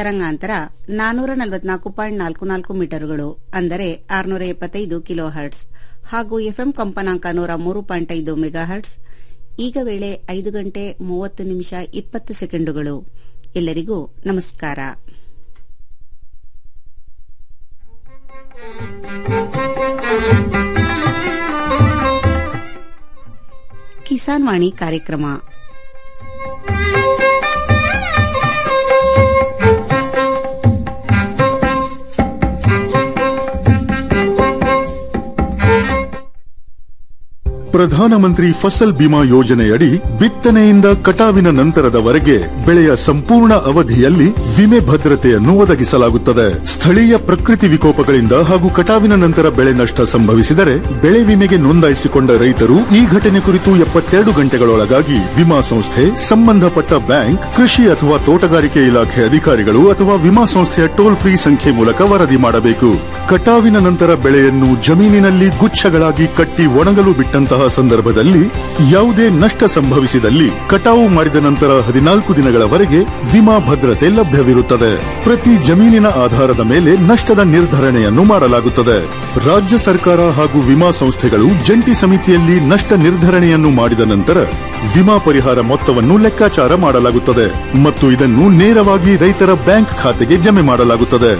ತರಂಗಾಂತರ ನಾನೂರ ನಲವತ್ನಾಲ್ಕು ಪಾಯಿಂಟ್ ನಾಲ್ಕು ನಾಲ್ಕು ಮೀಟರ್ಗಳು ಅಂದರೆ ಆರುನೂರ ಎಪ್ಪತ್ತೈದು ಕಿಲೋ ಹರ್ಟ್ಸ್ ಹಾಗೂ ಎಫ್ಎಂ ಕಂಪನಾಂಕ ನೂರ ಮೂರು ಪಾಯಿಂಟ್ ಐದು ಮೆಗಾ ಹರ್ಟ್ಸ್ ಈಗ ವೇಳೆ ಐದು ಗಂಟೆ ಮೂವತ್ತು ನಿಮಿಷ ಇಪ್ಪತ್ತು ಸೆಕೆಂಡುಗಳು ಎಲ್ಲರಿಗೂ ನಮಸ್ಕಾರ ಕಿಸಾನ್ ವಾಣಿ ಕಾರ್ಯಕ್ರಮ ಪ್ರಧಾನಮಂತ್ರಿ ಫಸಲ್ ಬಿಮಾ ಯೋಜನೆಯಡಿ ಬಿತ್ತನೆಯಿಂದ ಕಟಾವಿನ ನಂತರದವರೆಗೆ ಬೆಳೆಯ ಸಂಪೂರ್ಣ ಅವಧಿಯಲ್ಲಿ ವಿಮೆ ಭದ್ರತೆಯನ್ನು ಒದಗಿಸಲಾಗುತ್ತದೆ ಸ್ಥಳೀಯ ಪ್ರಕೃತಿ ವಿಕೋಪಗಳಿಂದ ಹಾಗೂ ಕಟಾವಿನ ನಂತರ ಬೆಳೆ ನಷ್ಟ ಸಂಭವಿಸಿದರೆ ಬೆಳೆ ವಿಮೆಗೆ ನೋಂದಾಯಿಸಿಕೊಂಡ ರೈತರು ಈ ಘಟನೆ ಕುರಿತು ಎಪ್ಪತ್ತೆರಡು ಗಂಟೆಗಳೊಳಗಾಗಿ ವಿಮಾ ಸಂಸ್ಥೆ ಸಂಬಂಧಪಟ್ಟ ಬ್ಯಾಂಕ್ ಕೃಷಿ ಅಥವಾ ತೋಟಗಾರಿಕೆ ಇಲಾಖೆ ಅಧಿಕಾರಿಗಳು ಅಥವಾ ವಿಮಾ ಸಂಸ್ಥೆಯ ಟೋಲ್ ಫ್ರೀ ಸಂಖ್ಯೆ ಮೂಲಕ ವರದಿ ಮಾಡಬೇಕು ಕಟಾವಿನ ನಂತರ ಬೆಳೆಯನ್ನು ಜಮೀನಿನಲ್ಲಿ ಗುಚ್ಛಗಳಾಗಿ ಕಟ್ಟಿ ಒಣಗಲು ಬಿಟ್ಟಂತಹ ಸಂದರ್ಭದಲ್ಲಿ ಯಾವುದೇ ನಷ್ಟ ಸಂಭವಿಸಿದಲ್ಲಿ ಕಟಾವು ಮಾಡಿದ ನಂತರ ಹದಿನಾಲ್ಕು ದಿನಗಳವರೆಗೆ ವಿಮಾ ಭದ್ರತೆ ಲಭ್ಯವಿರುತ್ತದೆ ಪ್ರತಿ ಜಮೀನಿನ ಆಧಾರದ ಮೇಲೆ ನಷ್ಟದ ನಿರ್ಧರಣೆಯನ್ನು ಮಾಡಲಾಗುತ್ತದೆ ರಾಜ್ಯ ಸರ್ಕಾರ ಹಾಗೂ ವಿಮಾ ಸಂಸ್ಥೆಗಳು ಜಂಟಿ ಸಮಿತಿಯಲ್ಲಿ ನಷ್ಟ ನಿರ್ಧರಣೆಯನ್ನು ಮಾಡಿದ ನಂತರ ವಿಮಾ ಪರಿಹಾರ ಮೊತ್ತವನ್ನು ಲೆಕ್ಕಾಚಾರ ಮಾಡಲಾಗುತ್ತದೆ ಮತ್ತು ಇದನ್ನು ನೇರವಾಗಿ ರೈತರ ಬ್ಯಾಂಕ್ ಖಾತೆಗೆ ಜಮೆ ಮಾಡಲಾಗುತ್ತದೆ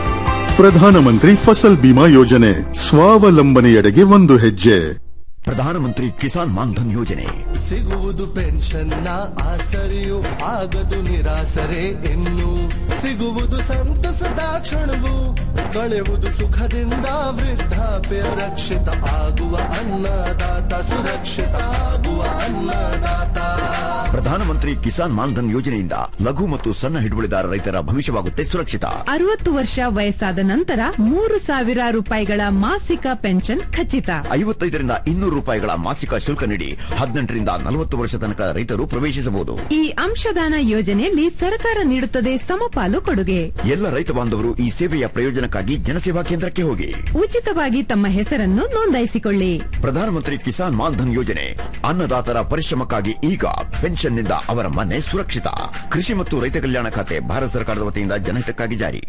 ಪ್ರಧಾನಮಂತ್ರಿ ಫಸಲ್ ಬಿಮಾ ಯೋಜನೆ ಸ್ವಾವಲಂಬನೆಯೆಡೆಗೆ ಒಂದು ಹೆಜ್ಜೆ ಪ್ರಧಾನಮಂತ್ರಿ ಕಿಸಾನ್ ಮಾನ್ಧನ್ ಯೋಜನೆ ಸಿಗುವುದು ಪೆನ್ಷನ್ನ ಆಸರೆಯು ಆಗದು ನಿರಾಸರೆ ಇನ್ನು ಸಿಗುವುದು ಸಂತಸದ ಕ್ಷಣವು ಕಳೆಯುವುದು ಸುಖದಿಂದ ವೃದ್ಧಾಪ್ಯ ರಕ್ಷಿತ ಆಗುವ ಅನ್ನದಾತ ಸುರಕ್ಷಿತ ಆಗುವ ಅನ್ನದಾತ ಪ್ರಧಾನಮಂತ್ರಿ ಕಿಸಾನ್ ಮಾನ್ಧನ್ ಯೋಜನೆಯಿಂದ ಲಘು ಮತ್ತು ಸಣ್ಣ ಹಿಡುವಳಿದಾರ ರೈತರ ಭವಿಷ್ಯವಾಗುತ್ತೆ ಸುರಕ್ಷಿತ ಅರವತ್ತು ವರ್ಷ ವಯಸ್ಸಾದ ನಂತರ ಮೂರು ಸಾವಿರ ರೂಪಾಯಿಗಳ ಮಾಸಿಕ ಪೆನ್ಷನ್ ಖಚಿತ ಐವತ್ತೈದರಿಂದ ಇನ್ನೂರು ರೂಪಾಯಿಗಳ ಮಾಸಿಕ ಶುಲ್ಕ ನೀಡಿ ಹದಿನೆಂಟರಿಂದ ನಲವತ್ತು ವರ್ಷ ತನಕ ರೈತರು ಪ್ರವೇಶಿಸಬಹುದು ಈ ಅಂಶದಾನ ಯೋಜನೆಯಲ್ಲಿ ಸರ್ಕಾರ ನೀಡುತ್ತದೆ ಸಮಪಾಲು ಕೊಡುಗೆ ಎಲ್ಲ ರೈತ ಬಾಂಧವರು ಈ ಸೇವೆಯ ಪ್ರಯೋಜನಕ್ಕಾಗಿ ಜನಸೇವಾ ಕೇಂದ್ರಕ್ಕೆ ಹೋಗಿ ಉಚಿತವಾಗಿ ತಮ್ಮ ಹೆಸರನ್ನು ನೋಂದಾಯಿಸಿಕೊಳ್ಳಿ ಪ್ರಧಾನಮಂತ್ರಿ ಕಿಸಾನ್ ಮಾನ್ಧನ್ ಯೋಜನೆ ಅನ್ನದಾತರ ಪರಿಶ್ರಮಕ್ಕಾಗಿ ಈಗ ಪೆನ್ಷನ್ನಿಂದ ಅವರ ಮನೆ ಸುರಕ್ಷಿತ ಕೃಷಿ ಮತ್ತು ರೈತ ಕಲ್ಯಾಣ ಖಾತೆ ಭಾರತ ಸರ್ಕಾರದ ವತಿಯಿಂದ ಜನಹಿತಕ್ಕಾಗಿ ಜಾರಿ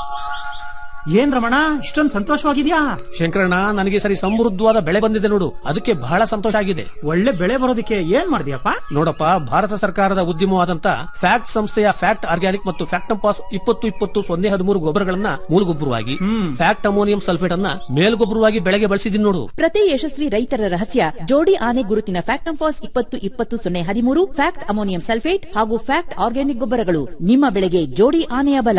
ಏನ್ ರಮಣ ಇಷ್ಟೊಂದು ಸಂತೋಷವಾಗಿದ್ಯಾ ಶಂಕರಣ್ಣ ನನಗೆ ಸರಿ ಸಮೃದ್ಧವಾದ ಬೆಳೆ ಬಂದಿದೆ ನೋಡು ಅದಕ್ಕೆ ಬಹಳ ಸಂತೋಷ ಆಗಿದೆ ಒಳ್ಳೆ ಬೆಳೆ ಬರೋದಕ್ಕೆ ಏನ್ ಮಾಡಿದ್ಯಪ್ಪ ನೋಡಪ್ಪ ಭಾರತ ಸರ್ಕಾರದ ಉದ್ಯಮವಾದಂತ ಫ್ಯಾಕ್ಟ್ ಸಂಸ್ಥೆಯ ಫ್ಯಾಕ್ಟ್ ಆರ್ಗ್ಯಾನಿಕ್ ಮತ್ತು ಫ್ಯಾಕ್ಟಂಪಾಸ್ ಇಪ್ಪತ್ತು ಇಪ್ಪತ್ತು ಸೊನ್ನೆ ಹದಿಮೂರು ಗೊಬ್ಬರಗಳನ್ನ ಮೂಲಗೊಬ್ಬರವಾಗಿ ಫ್ಯಾಕ್ಟ್ ಅಮೋನಿಯಂ ಸಲ್ಫೇಟ್ ಅನ್ನ ಮೇಲ್ಗೊಬ್ಬರವಾಗಿ ಬೆಳೆಗೆ ಬಳಸಿದೀನಿ ನೋಡು ಪ್ರತಿ ಯಶಸ್ವಿ ರೈತರ ರಹಸ್ಯ ಜೋಡಿ ಆನೆ ಗುರುತಿನ ಫ್ಯಾಕ್ಟಂಫಾಸ್ ಇಪ್ಪತ್ತು ಇಪ್ಪತ್ತು ಸೊನ್ನೆ ಹದಿಮೂರು ಫ್ಯಾಕ್ಟ್ ಅಮೋನಿಯಂ ಸಲ್ಫೇಟ್ ಹಾಗೂ ಫ್ಯಾಕ್ಟ್ ಆರ್ಗ್ಯಾನಿಕ್ ಗೊಬ್ಬರಗಳು ನಿಮ್ಮ ಬೆಳೆಗೆ ಜೋಡಿ ಆನೆಯ ಬಲ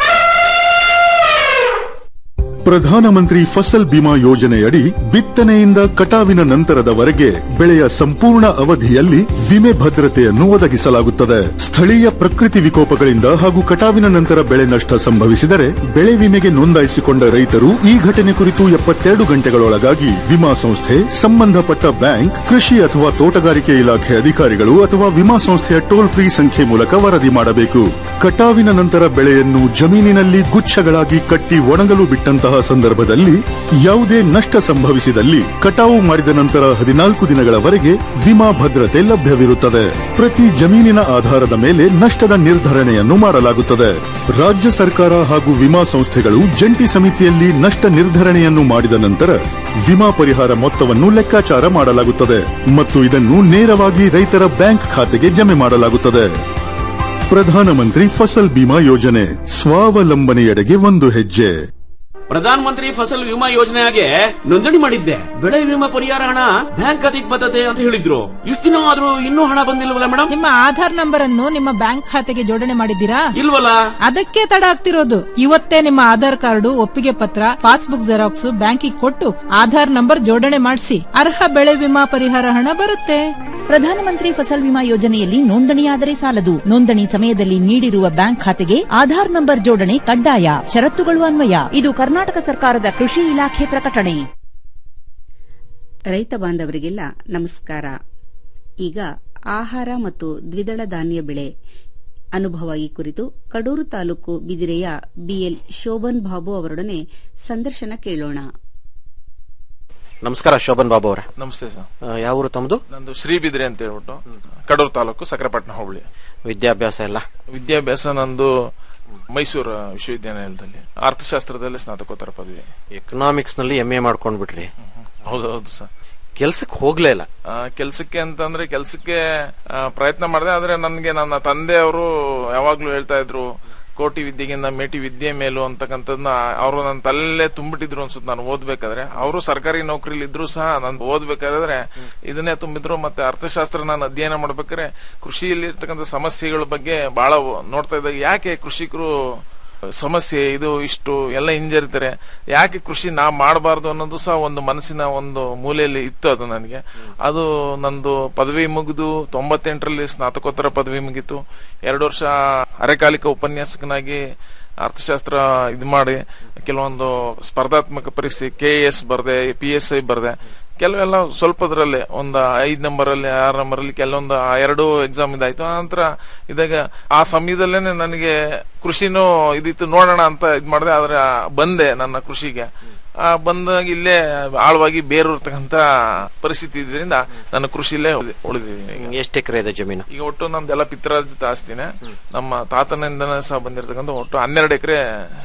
ಪ್ರಧಾನಮಂತ್ರಿ ಫಸಲ್ ಬಿಮಾ ಯೋಜನೆಯಡಿ ಬಿತ್ತನೆಯಿಂದ ಕಟಾವಿನ ನಂತರದವರೆಗೆ ಬೆಳೆಯ ಸಂಪೂರ್ಣ ಅವಧಿಯಲ್ಲಿ ವಿಮೆ ಭದ್ರತೆಯನ್ನು ಒದಗಿಸಲಾಗುತ್ತದೆ ಸ್ಥಳೀಯ ಪ್ರಕೃತಿ ವಿಕೋಪಗಳಿಂದ ಹಾಗೂ ಕಟಾವಿನ ನಂತರ ಬೆಳೆ ನಷ್ಟ ಸಂಭವಿಸಿದರೆ ಬೆಳೆ ವಿಮೆಗೆ ನೋಂದಾಯಿಸಿಕೊಂಡ ರೈತರು ಈ ಘಟನೆ ಕುರಿತು ಎಪ್ಪತ್ತೆರಡು ಗಂಟೆಗಳೊಳಗಾಗಿ ವಿಮಾ ಸಂಸ್ಥೆ ಸಂಬಂಧಪಟ್ಟ ಬ್ಯಾಂಕ್ ಕೃಷಿ ಅಥವಾ ತೋಟಗಾರಿಕೆ ಇಲಾಖೆ ಅಧಿಕಾರಿಗಳು ಅಥವಾ ವಿಮಾ ಸಂಸ್ಥೆಯ ಟೋಲ್ ಫ್ರೀ ಸಂಖ್ಯೆ ಮೂಲಕ ವರದಿ ಮಾಡಬೇಕು ಕಟಾವಿನ ನಂತರ ಬೆಳೆಯನ್ನು ಜಮೀನಿನಲ್ಲಿ ಗುಚ್ಛಗಳಾಗಿ ಕಟ್ಟಿ ಒಣಗಲು ಬಿಟ್ಟಂತಹ ಸಂದರ್ಭದಲ್ಲಿ ಯಾವುದೇ ನಷ್ಟ ಸಂಭವಿಸಿದಲ್ಲಿ ಕಟಾವು ಮಾಡಿದ ನಂತರ ಹದಿನಾಲ್ಕು ದಿನಗಳವರೆಗೆ ವಿಮಾ ಭದ್ರತೆ ಲಭ್ಯವಿರುತ್ತದೆ ಪ್ರತಿ ಜಮೀನಿನ ಆಧಾರದ ಮೇಲೆ ನಷ್ಟದ ನಿರ್ಧರಣೆಯನ್ನು ಮಾಡಲಾಗುತ್ತದೆ ರಾಜ್ಯ ಸರ್ಕಾರ ಹಾಗೂ ವಿಮಾ ಸಂಸ್ಥೆಗಳು ಜಂಟಿ ಸಮಿತಿಯಲ್ಲಿ ನಷ್ಟ ನಿರ್ಧರಣೆಯನ್ನು ಮಾಡಿದ ನಂತರ ವಿಮಾ ಪರಿಹಾರ ಮೊತ್ತವನ್ನು ಲೆಕ್ಕಾಚಾರ ಮಾಡಲಾಗುತ್ತದೆ ಮತ್ತು ಇದನ್ನು ನೇರವಾಗಿ ರೈತರ ಬ್ಯಾಂಕ್ ಖಾತೆಗೆ ಜಮೆ ಮಾಡಲಾಗುತ್ತದೆ ಪ್ರಧಾನಮಂತ್ರಿ ಫಸಲ್ ಬಿಮಾ ಯೋಜನೆ ಸ್ವಾವಲಂಬನೆಯೆಡೆಗೆ ಒಂದು ಹೆಜ್ಜೆ ಪ್ರಧಾನ ಮಂತ್ರಿ ಫಸಲ್ ವಿಮಾ ಯೋಜನೆಗೆ ನೋಂದಣಿ ಮಾಡಿದ್ದೆ ಬೆಳೆ ವಿಮಾ ಪರಿಹಾರ ಹಣ ಬ್ಯಾಂಕ್ ಖಾತೆಗೆ ಬರ್ತದೆ ಅಂತ ಹೇಳಿದ್ರು ಇಷ್ಟು ದಿನ ಆದ್ರೂ ಇನ್ನೂ ಹಣ ಬಂದಿಲ್ವಲ್ಲ ಮೇಡಮ್ ನಿಮ್ಮ ಆಧಾರ್ ನಂಬರ್ ಅನ್ನು ನಿಮ್ಮ ಬ್ಯಾಂಕ್ ಖಾತೆಗೆ ಜೋಡಣೆ ಮಾಡಿದ್ದೀರಾ ಇಲ್ವಲ್ಲ ಅದಕ್ಕೆ ತಡ ಆಗ್ತಿರೋದು ಇವತ್ತೇ ನಿಮ್ಮ ಆಧಾರ್ ಕಾರ್ಡು ಒಪ್ಪಿಗೆ ಪತ್ರ ಪಾಸ್ಬುಕ್ ಜೆರಾಕ್ಸ್ ಬ್ಯಾಂಕಿಗೆ ಕೊಟ್ಟು ಆಧಾರ್ ನಂಬರ್ ಜೋಡಣೆ ಮಾಡಿಸಿ ಅರ್ಹ ಬೆಳೆ ವಿಮಾ ಪರಿಹಾರ ಹಣ ಬರುತ್ತೆ ಪ್ರಧಾನಮಂತ್ರಿ ಫಸಲ್ ವಿಮಾ ಯೋಜನೆಯಲ್ಲಿ ನೋಂದಣಿಯಾದರೆ ಸಾಲದು ನೋಂದಣಿ ಸಮಯದಲ್ಲಿ ನೀಡಿರುವ ಬ್ಯಾಂಕ್ ಖಾತೆಗೆ ಆಧಾರ್ ನಂಬರ್ ಜೋಡಣೆ ಕಡ್ಡಾಯ ಷರತ್ತುಗಳು ಅನ್ವಯ ಇದು ಕರ್ನಾಟಕ ಸರ್ಕಾರದ ಕೃಷಿ ಇಲಾಖೆ ಪ್ರಕಟಣೆ ರೈತ ಬಾಂಧವರಿಗೆಲ್ಲ ನಮಸ್ಕಾರ ಈಗ ಆಹಾರ ಮತ್ತು ದ್ವಿದಳ ಧಾನ್ಯ ಬೆಳೆ ಅನುಭವ ಈ ಕುರಿತು ಕಡೂರು ತಾಲೂಕು ಬಿದಿರೆಯ ಬಿಎಲ್ ಶೋಭನ್ ಬಾಬು ಅವರೊಡನೆ ಸಂದರ್ಶನ ಕೇಳೋಣ ನಮಸ್ಕಾರ ಶೋಭನ್ ಬಾಬು ಅವರೇ ನಮಸ್ತೆ ಸರ್ ಆ, ಯಾವ ಊರು ತಮ್ಮದು ನಂದು ಶ್ರೀಬಿದ್ರೆ ಅಂತ ಹೇಳ್ಬಿಟ್ಟು ಕಡೂರು ತಾಲೂಕು ಸಕರಪಟ್ಟಣ ಹೋಬಳಿ ವಿದ್ಯಾಭ್ಯಾಸ ಎಲ್ಲ ವಿದ್ಯಾಭ್ಯಾಸ ನಂದು ಮೈಸೂರು ವಿಶ್ವವಿದ್ಯಾನಿಲಯದಲ್ಲಿ ಅರ್ಥಶಾಸ್ತ್ರದಲ್ಲಿ ಸ್ನಾತಕೋತ್ತರ ಪದವಿ ಎಕನಾಮಿಕ್ಸ್ ನಲ್ಲಿ ಎಂ ಎ ಮಾಡ್ಕೊಂಡ್ಬಿಟ್ರಿ ಹೌದು ಹೌದು ಸರ್ ಕೆಲ್ಸಕ್ಕೆ ಹೋಗ್ಲೇ ಇಲ್ಲ ಕೆಲಸಕ್ಕೆ ಅಂತಂದ್ರೆ ಕೆಲಸಕ್ಕೆ ಪ್ರಯತ್ನ ಮಾಡಿದೆ ಆದ್ರೆ ನನ್ಗೆ ನನ್ನ ತಂದೆಯವರು ಯಾವಾಗ್ಲೂ ಹೇಳ್ತಾ ಇದ್ರು ಕೋಟಿ ವಿದ್ಯೆಗಿಂತ ಮೇಟಿ ವಿದ್ಯೆ ಮೇಲು ಅಂತಕ್ಕಂಥದ್ನ ಅವರು ನನ್ನ ತಲೆಯಲ್ಲೇ ತುಂಬಿಟ್ಟಿದ್ರು ಅನ್ಸುತ್ತೆ ನಾನು ಓದ್ಬೇಕಾದ್ರೆ ಅವರು ಸರ್ಕಾರಿ ನೌಕರಿಲಿ ಇದ್ರು ಸಹ ನಾನು ಓದ್ಬೇಕಾದ್ರೆ ಇದನ್ನೇ ತುಂಬಿದ್ರು ಮತ್ತೆ ಅರ್ಥಶಾಸ್ತ್ರ ನಾನು ಅಧ್ಯಯನ ಮಾಡ್ಬೇಕಾದ್ರೆ ಕೃಷಿಯಲ್ಲಿ ಇರ್ತಕ್ಕಂಥ ಸಮಸ್ಯೆಗಳ ಬಗ್ಗೆ ಬಹಳ ನೋಡ್ತಾ ಇದ್ದಾಗ ಯಾಕೆ ಕೃಷಿಕರು ಸಮಸ್ಯೆ ಇದು ಇಷ್ಟು ಎಲ್ಲ ಹಿಂಜರಿತಾರೆ ಯಾಕೆ ಕೃಷಿ ನಾ ಮಾಡಬಾರ್ದು ಅನ್ನೋದು ಸಹ ಒಂದು ಮನಸ್ಸಿನ ಒಂದು ಮೂಲೆಯಲ್ಲಿ ಇತ್ತು ಅದು ನನಗೆ ಅದು ನಂದು ಪದವಿ ಮುಗಿದು ತೊಂಬತ್ತೆಂಟರಲ್ಲಿ ಸ್ನಾತಕೋತ್ತರ ಪದವಿ ಮುಗೀತು ಎರಡು ವರ್ಷ ಅರೆಕಾಲಿಕ ಉಪನ್ಯಾಸಕನಾಗಿ ಅರ್ಥಶಾಸ್ತ್ರ ಇದು ಮಾಡಿ ಕೆಲವೊಂದು ಸ್ಪರ್ಧಾತ್ಮಕ ಪರೀಕ್ಷೆ ಕೆ ಎಸ್ ಬರ್ದೆ ಪಿ ಎಸ್ ಐ ಬರ್ದೆ ಕೆಲವೆಲ್ಲ ಸ್ವಲ್ಪದ್ರಲ್ಲೇ ಒಂದು ಐದ್ ನಂಬರ್ ಅಲ್ಲಿ ಆರು ನಂಬರ್ ಅಲ್ಲಿ ಕೆಲವೊಂದು ಆ ಎರಡು ಎಕ್ಸಾಮ್ ಇದಾಯ್ತು ಆನಂತರ ಇದಾಗ ಆ ಸಮಯದಲ್ಲೇನೆ ನನಗೆ ಕೃಷಿನೂ ಇದಿತ್ತು ನೋಡೋಣ ಅಂತ ಇದ್ ಮಾಡಿದೆ ಆದ್ರೆ ಬಂದೆ ನನ್ನ ಕೃಷಿಗೆ ಆ ಬಂದಾಗ ಇಲ್ಲೇ ಆಳವಾಗಿ ಬೇರೂರ್ತಕ್ಕಂತ ಪರಿಸ್ಥಿತಿ ಇದರಿಂದ ನಾನು ಕೃಷಿಲೇ ಉಳಿದಿದ್ದೀನಿ ಎಷ್ಟು ಎಕರೆ ಇದೆ ಜಮೀನು ಈಗ ಒಟ್ಟು ನಮ್ದೆಲ್ಲ ಪಿತ್ರಾರ್ಜಿತ ಆಸ್ತಿನೇ ನಮ್ಮ ತಾತನಿಂದನೇ ಸಹ ಬಂದಿರತಕ್ಕಂಥ ಒಟ್ಟು ಹನ್ನೆರಡು ಎಕರೆ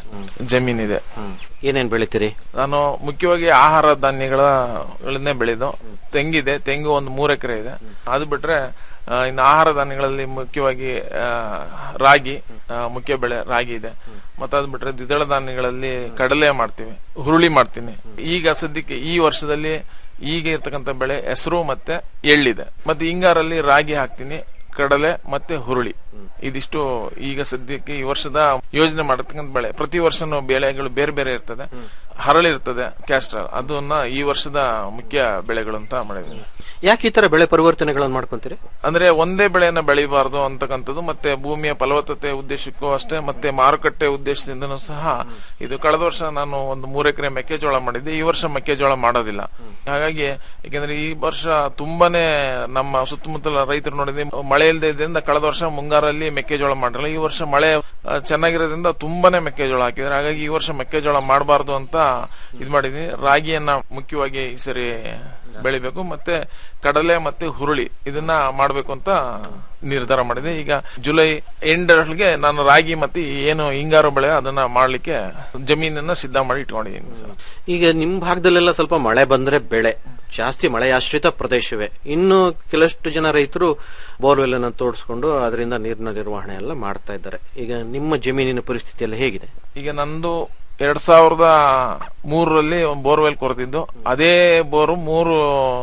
ಜಮೀನಿದೆ ಏನೇನ್ ಬೆಳಿತೀರಿ ನಾನು ಮುಖ್ಯವಾಗಿ ಆಹಾರ ಧಾನ್ಯಗಳನ್ನೇ ಬೆಳೆದು ತೆಂಗಿದೆ ತೆಂಗು ಒಂದು ಮೂರ್ ಎಕರೆ ಇದೆ ಅದು ಬಿಟ್ರೆ ಆ, ಇನ್ನು ಆಹಾರ ಧಾನ್ಯಗಳಲ್ಲಿ ಮುಖ್ಯವಾಗಿ ಆ, ರಾಗಿ ಆ, ಮುಖ್ಯ ಬೆಳೆ ರಾಗಿ ಇದೆ ಮತ್ತೆ ಅದ್ ಬಿಟ್ರೆ ದ್ವಿದಳ ಧಾನ್ಯಗಳಲ್ಲಿ ಕಡಲೆ ಮಾಡ್ತೀವಿ ಹುರುಳಿ ಮಾಡ್ತೀನಿ ಈಗ ಸದ್ಯಕ್ಕೆ ಈ ವರ್ಷದಲ್ಲಿ ಈಗ ಇರ್ತಕ್ಕಂಥ ಬೆಳೆ ಹೆಸರು ಮತ್ತೆ ಎಳ್ಳಿದೆ ಮತ್ತೆ ಹಿಂಗಾರಲ್ಲಿ ರಾಗಿ ಹಾಕ್ತೀನಿ ಕಡಲೆ ಮತ್ತೆ ಹುರುಳಿ ಇದಿಷ್ಟು ಈಗ ಸದ್ಯಕ್ಕೆ ಈ ವರ್ಷದ ಯೋಜನೆ ಮಾಡತಕ್ಕಂಥ ಬೆಳೆ ಪ್ರತಿ ವರ್ಷನೂ ಬೆಳೆಗಳು ಬೇರೆ ಬೇರೆ ಇರ್ತದೆ ಹರಳಿರ್ತದೆ ಕ್ಯಾಸ್ಟ್ರಾಲ್ ಅದನ್ನ ಈ ವರ್ಷದ ಮುಖ್ಯ ಬೆಳೆಗಳು ಅಂತ ಮಾಡಿದ್ದೀನಿ ಯಾಕೆ ಈ ತರ ಬೆಳೆ ಪರಿವರ್ತನೆಗಳನ್ನು ಮಾಡ್ಕೊಂತೀರಿ ಅಂದ್ರೆ ಒಂದೇ ಬೆಳೆಯನ್ನ ಬೆಳಿಬಾರ್ದು ಅಂತಕ್ಕಂಥದ್ದು ಮತ್ತೆ ಭೂಮಿಯ ಫಲವತ್ತತೆ ಉದ್ದೇಶಕ್ಕೂ ಅಷ್ಟೇ ಮತ್ತೆ ಮಾರುಕಟ್ಟೆ ಉದ್ದೇಶದಿಂದನೂ ಸಹ ಇದು ಕಳೆದ ವರ್ಷ ನಾನು ಒಂದು ಮೂರ್ ಎಕರೆ ಮೆಕ್ಕೆಜೋಳ ಮಾಡಿದ್ದೆ ಈ ವರ್ಷ ಮೆಕ್ಕೆಜೋಳ ಮಾಡೋದಿಲ್ಲ ಹಾಗಾಗಿ ಯಾಕೆಂದ್ರೆ ಈ ವರ್ಷ ತುಂಬಾನೇ ನಮ್ಮ ಸುತ್ತಮುತ್ತಲ ರೈತರು ನೋಡಿದ್ರೆ ಮಳೆ ಇಲ್ಲದೆ ಇದ್ರಿಂದ ಕಳೆದ ವರ್ಷ ಮುಂಗಾರಲ್ಲಿ ಮೆಕ್ಕೆಜೋಳ ಮಾಡಿರಲ್ಲ ಈ ವರ್ಷ ಮಳೆ ಆ, ಚೆನ್ನಾಗಿರೋದ್ರಿಂದ ತುಂಬಾನೇ ಮೆಕ್ಕೆಜೋಳ ಹಾಕಿದ್ರೆ ಹಾಗಾಗಿ ಈ ವರ್ಷ ಮೆಕ್ಕೆಜೋಳ ಮಾಡಬಾರ್ದು ಅಂತ ಇದ್ ಮಾಡಿದೀನಿ ರಾಗಿಯನ್ನ ಮುಖ್ಯವಾಗಿ ಈ ಸರಿ ಬೆಳಿಬೇಕು ಮತ್ತೆ ಕಡಲೆ ಮತ್ತೆ ಹುರುಳಿ ಇದನ್ನ ಮಾಡ್ಬೇಕು ಅಂತ ನಿರ್ಧಾರ ಮಾಡಿದೆ ಈಗ ಜುಲೈ ಎಂಡರೊಳಗೆ ನಾನು ರಾಗಿ ಮತ್ತೆ ಏನು ಹಿಂಗಾರು ಬೆಳೆ ಅದನ್ನ ಮಾಡ್ಲಿಕ್ಕೆ ಜಮೀನನ್ನ ಸಿದ್ಧ ಮಾಡಿ ಇಟ್ಕೊಂಡಿದ್ದೀನಿ ಸರ್. ಈಗ ನಿಮ್ ಭಾಗದಲ್ಲೆಲ್ಲ ಸ್ವಲ್ಪ ಮಳೆ ಬಂದ್ರೆ ಬೆಳೆ ಜಾಸ್ತಿ ಮಳೆಯಾಶ್ರಿತ ಪ್ರದೇಶವೇ ಇನ್ನು ಕೆಲಷ್ಟು ಜನ ರೈತರು ಬೋರ್ವೆಲ್ ಅನ್ನು ತೋಡಿಸ್ಕೊಂಡು ಅದರಿಂದ ನೀರಿನ ನಿರ್ವಹಣೆ ಎಲ್ಲ ಮಾಡ್ತಾ ಇದ್ದಾರೆ ಈಗ ನಿಮ್ಮ ಜಮೀನಿನ ಪರಿಸ್ಥಿತಿ ಎಲ್ಲ ಹೇಗಿದೆ ಈಗ ನಂದು ಎರಡ್ ಸಾವಿರದ ಮೂರರಲ್ಲಿ ಒಂದು ಬೋರ್ವೆಲ್ ಕೊರೆದಿದ್ದು ಅದೇ ಬೋರು ಮೂರು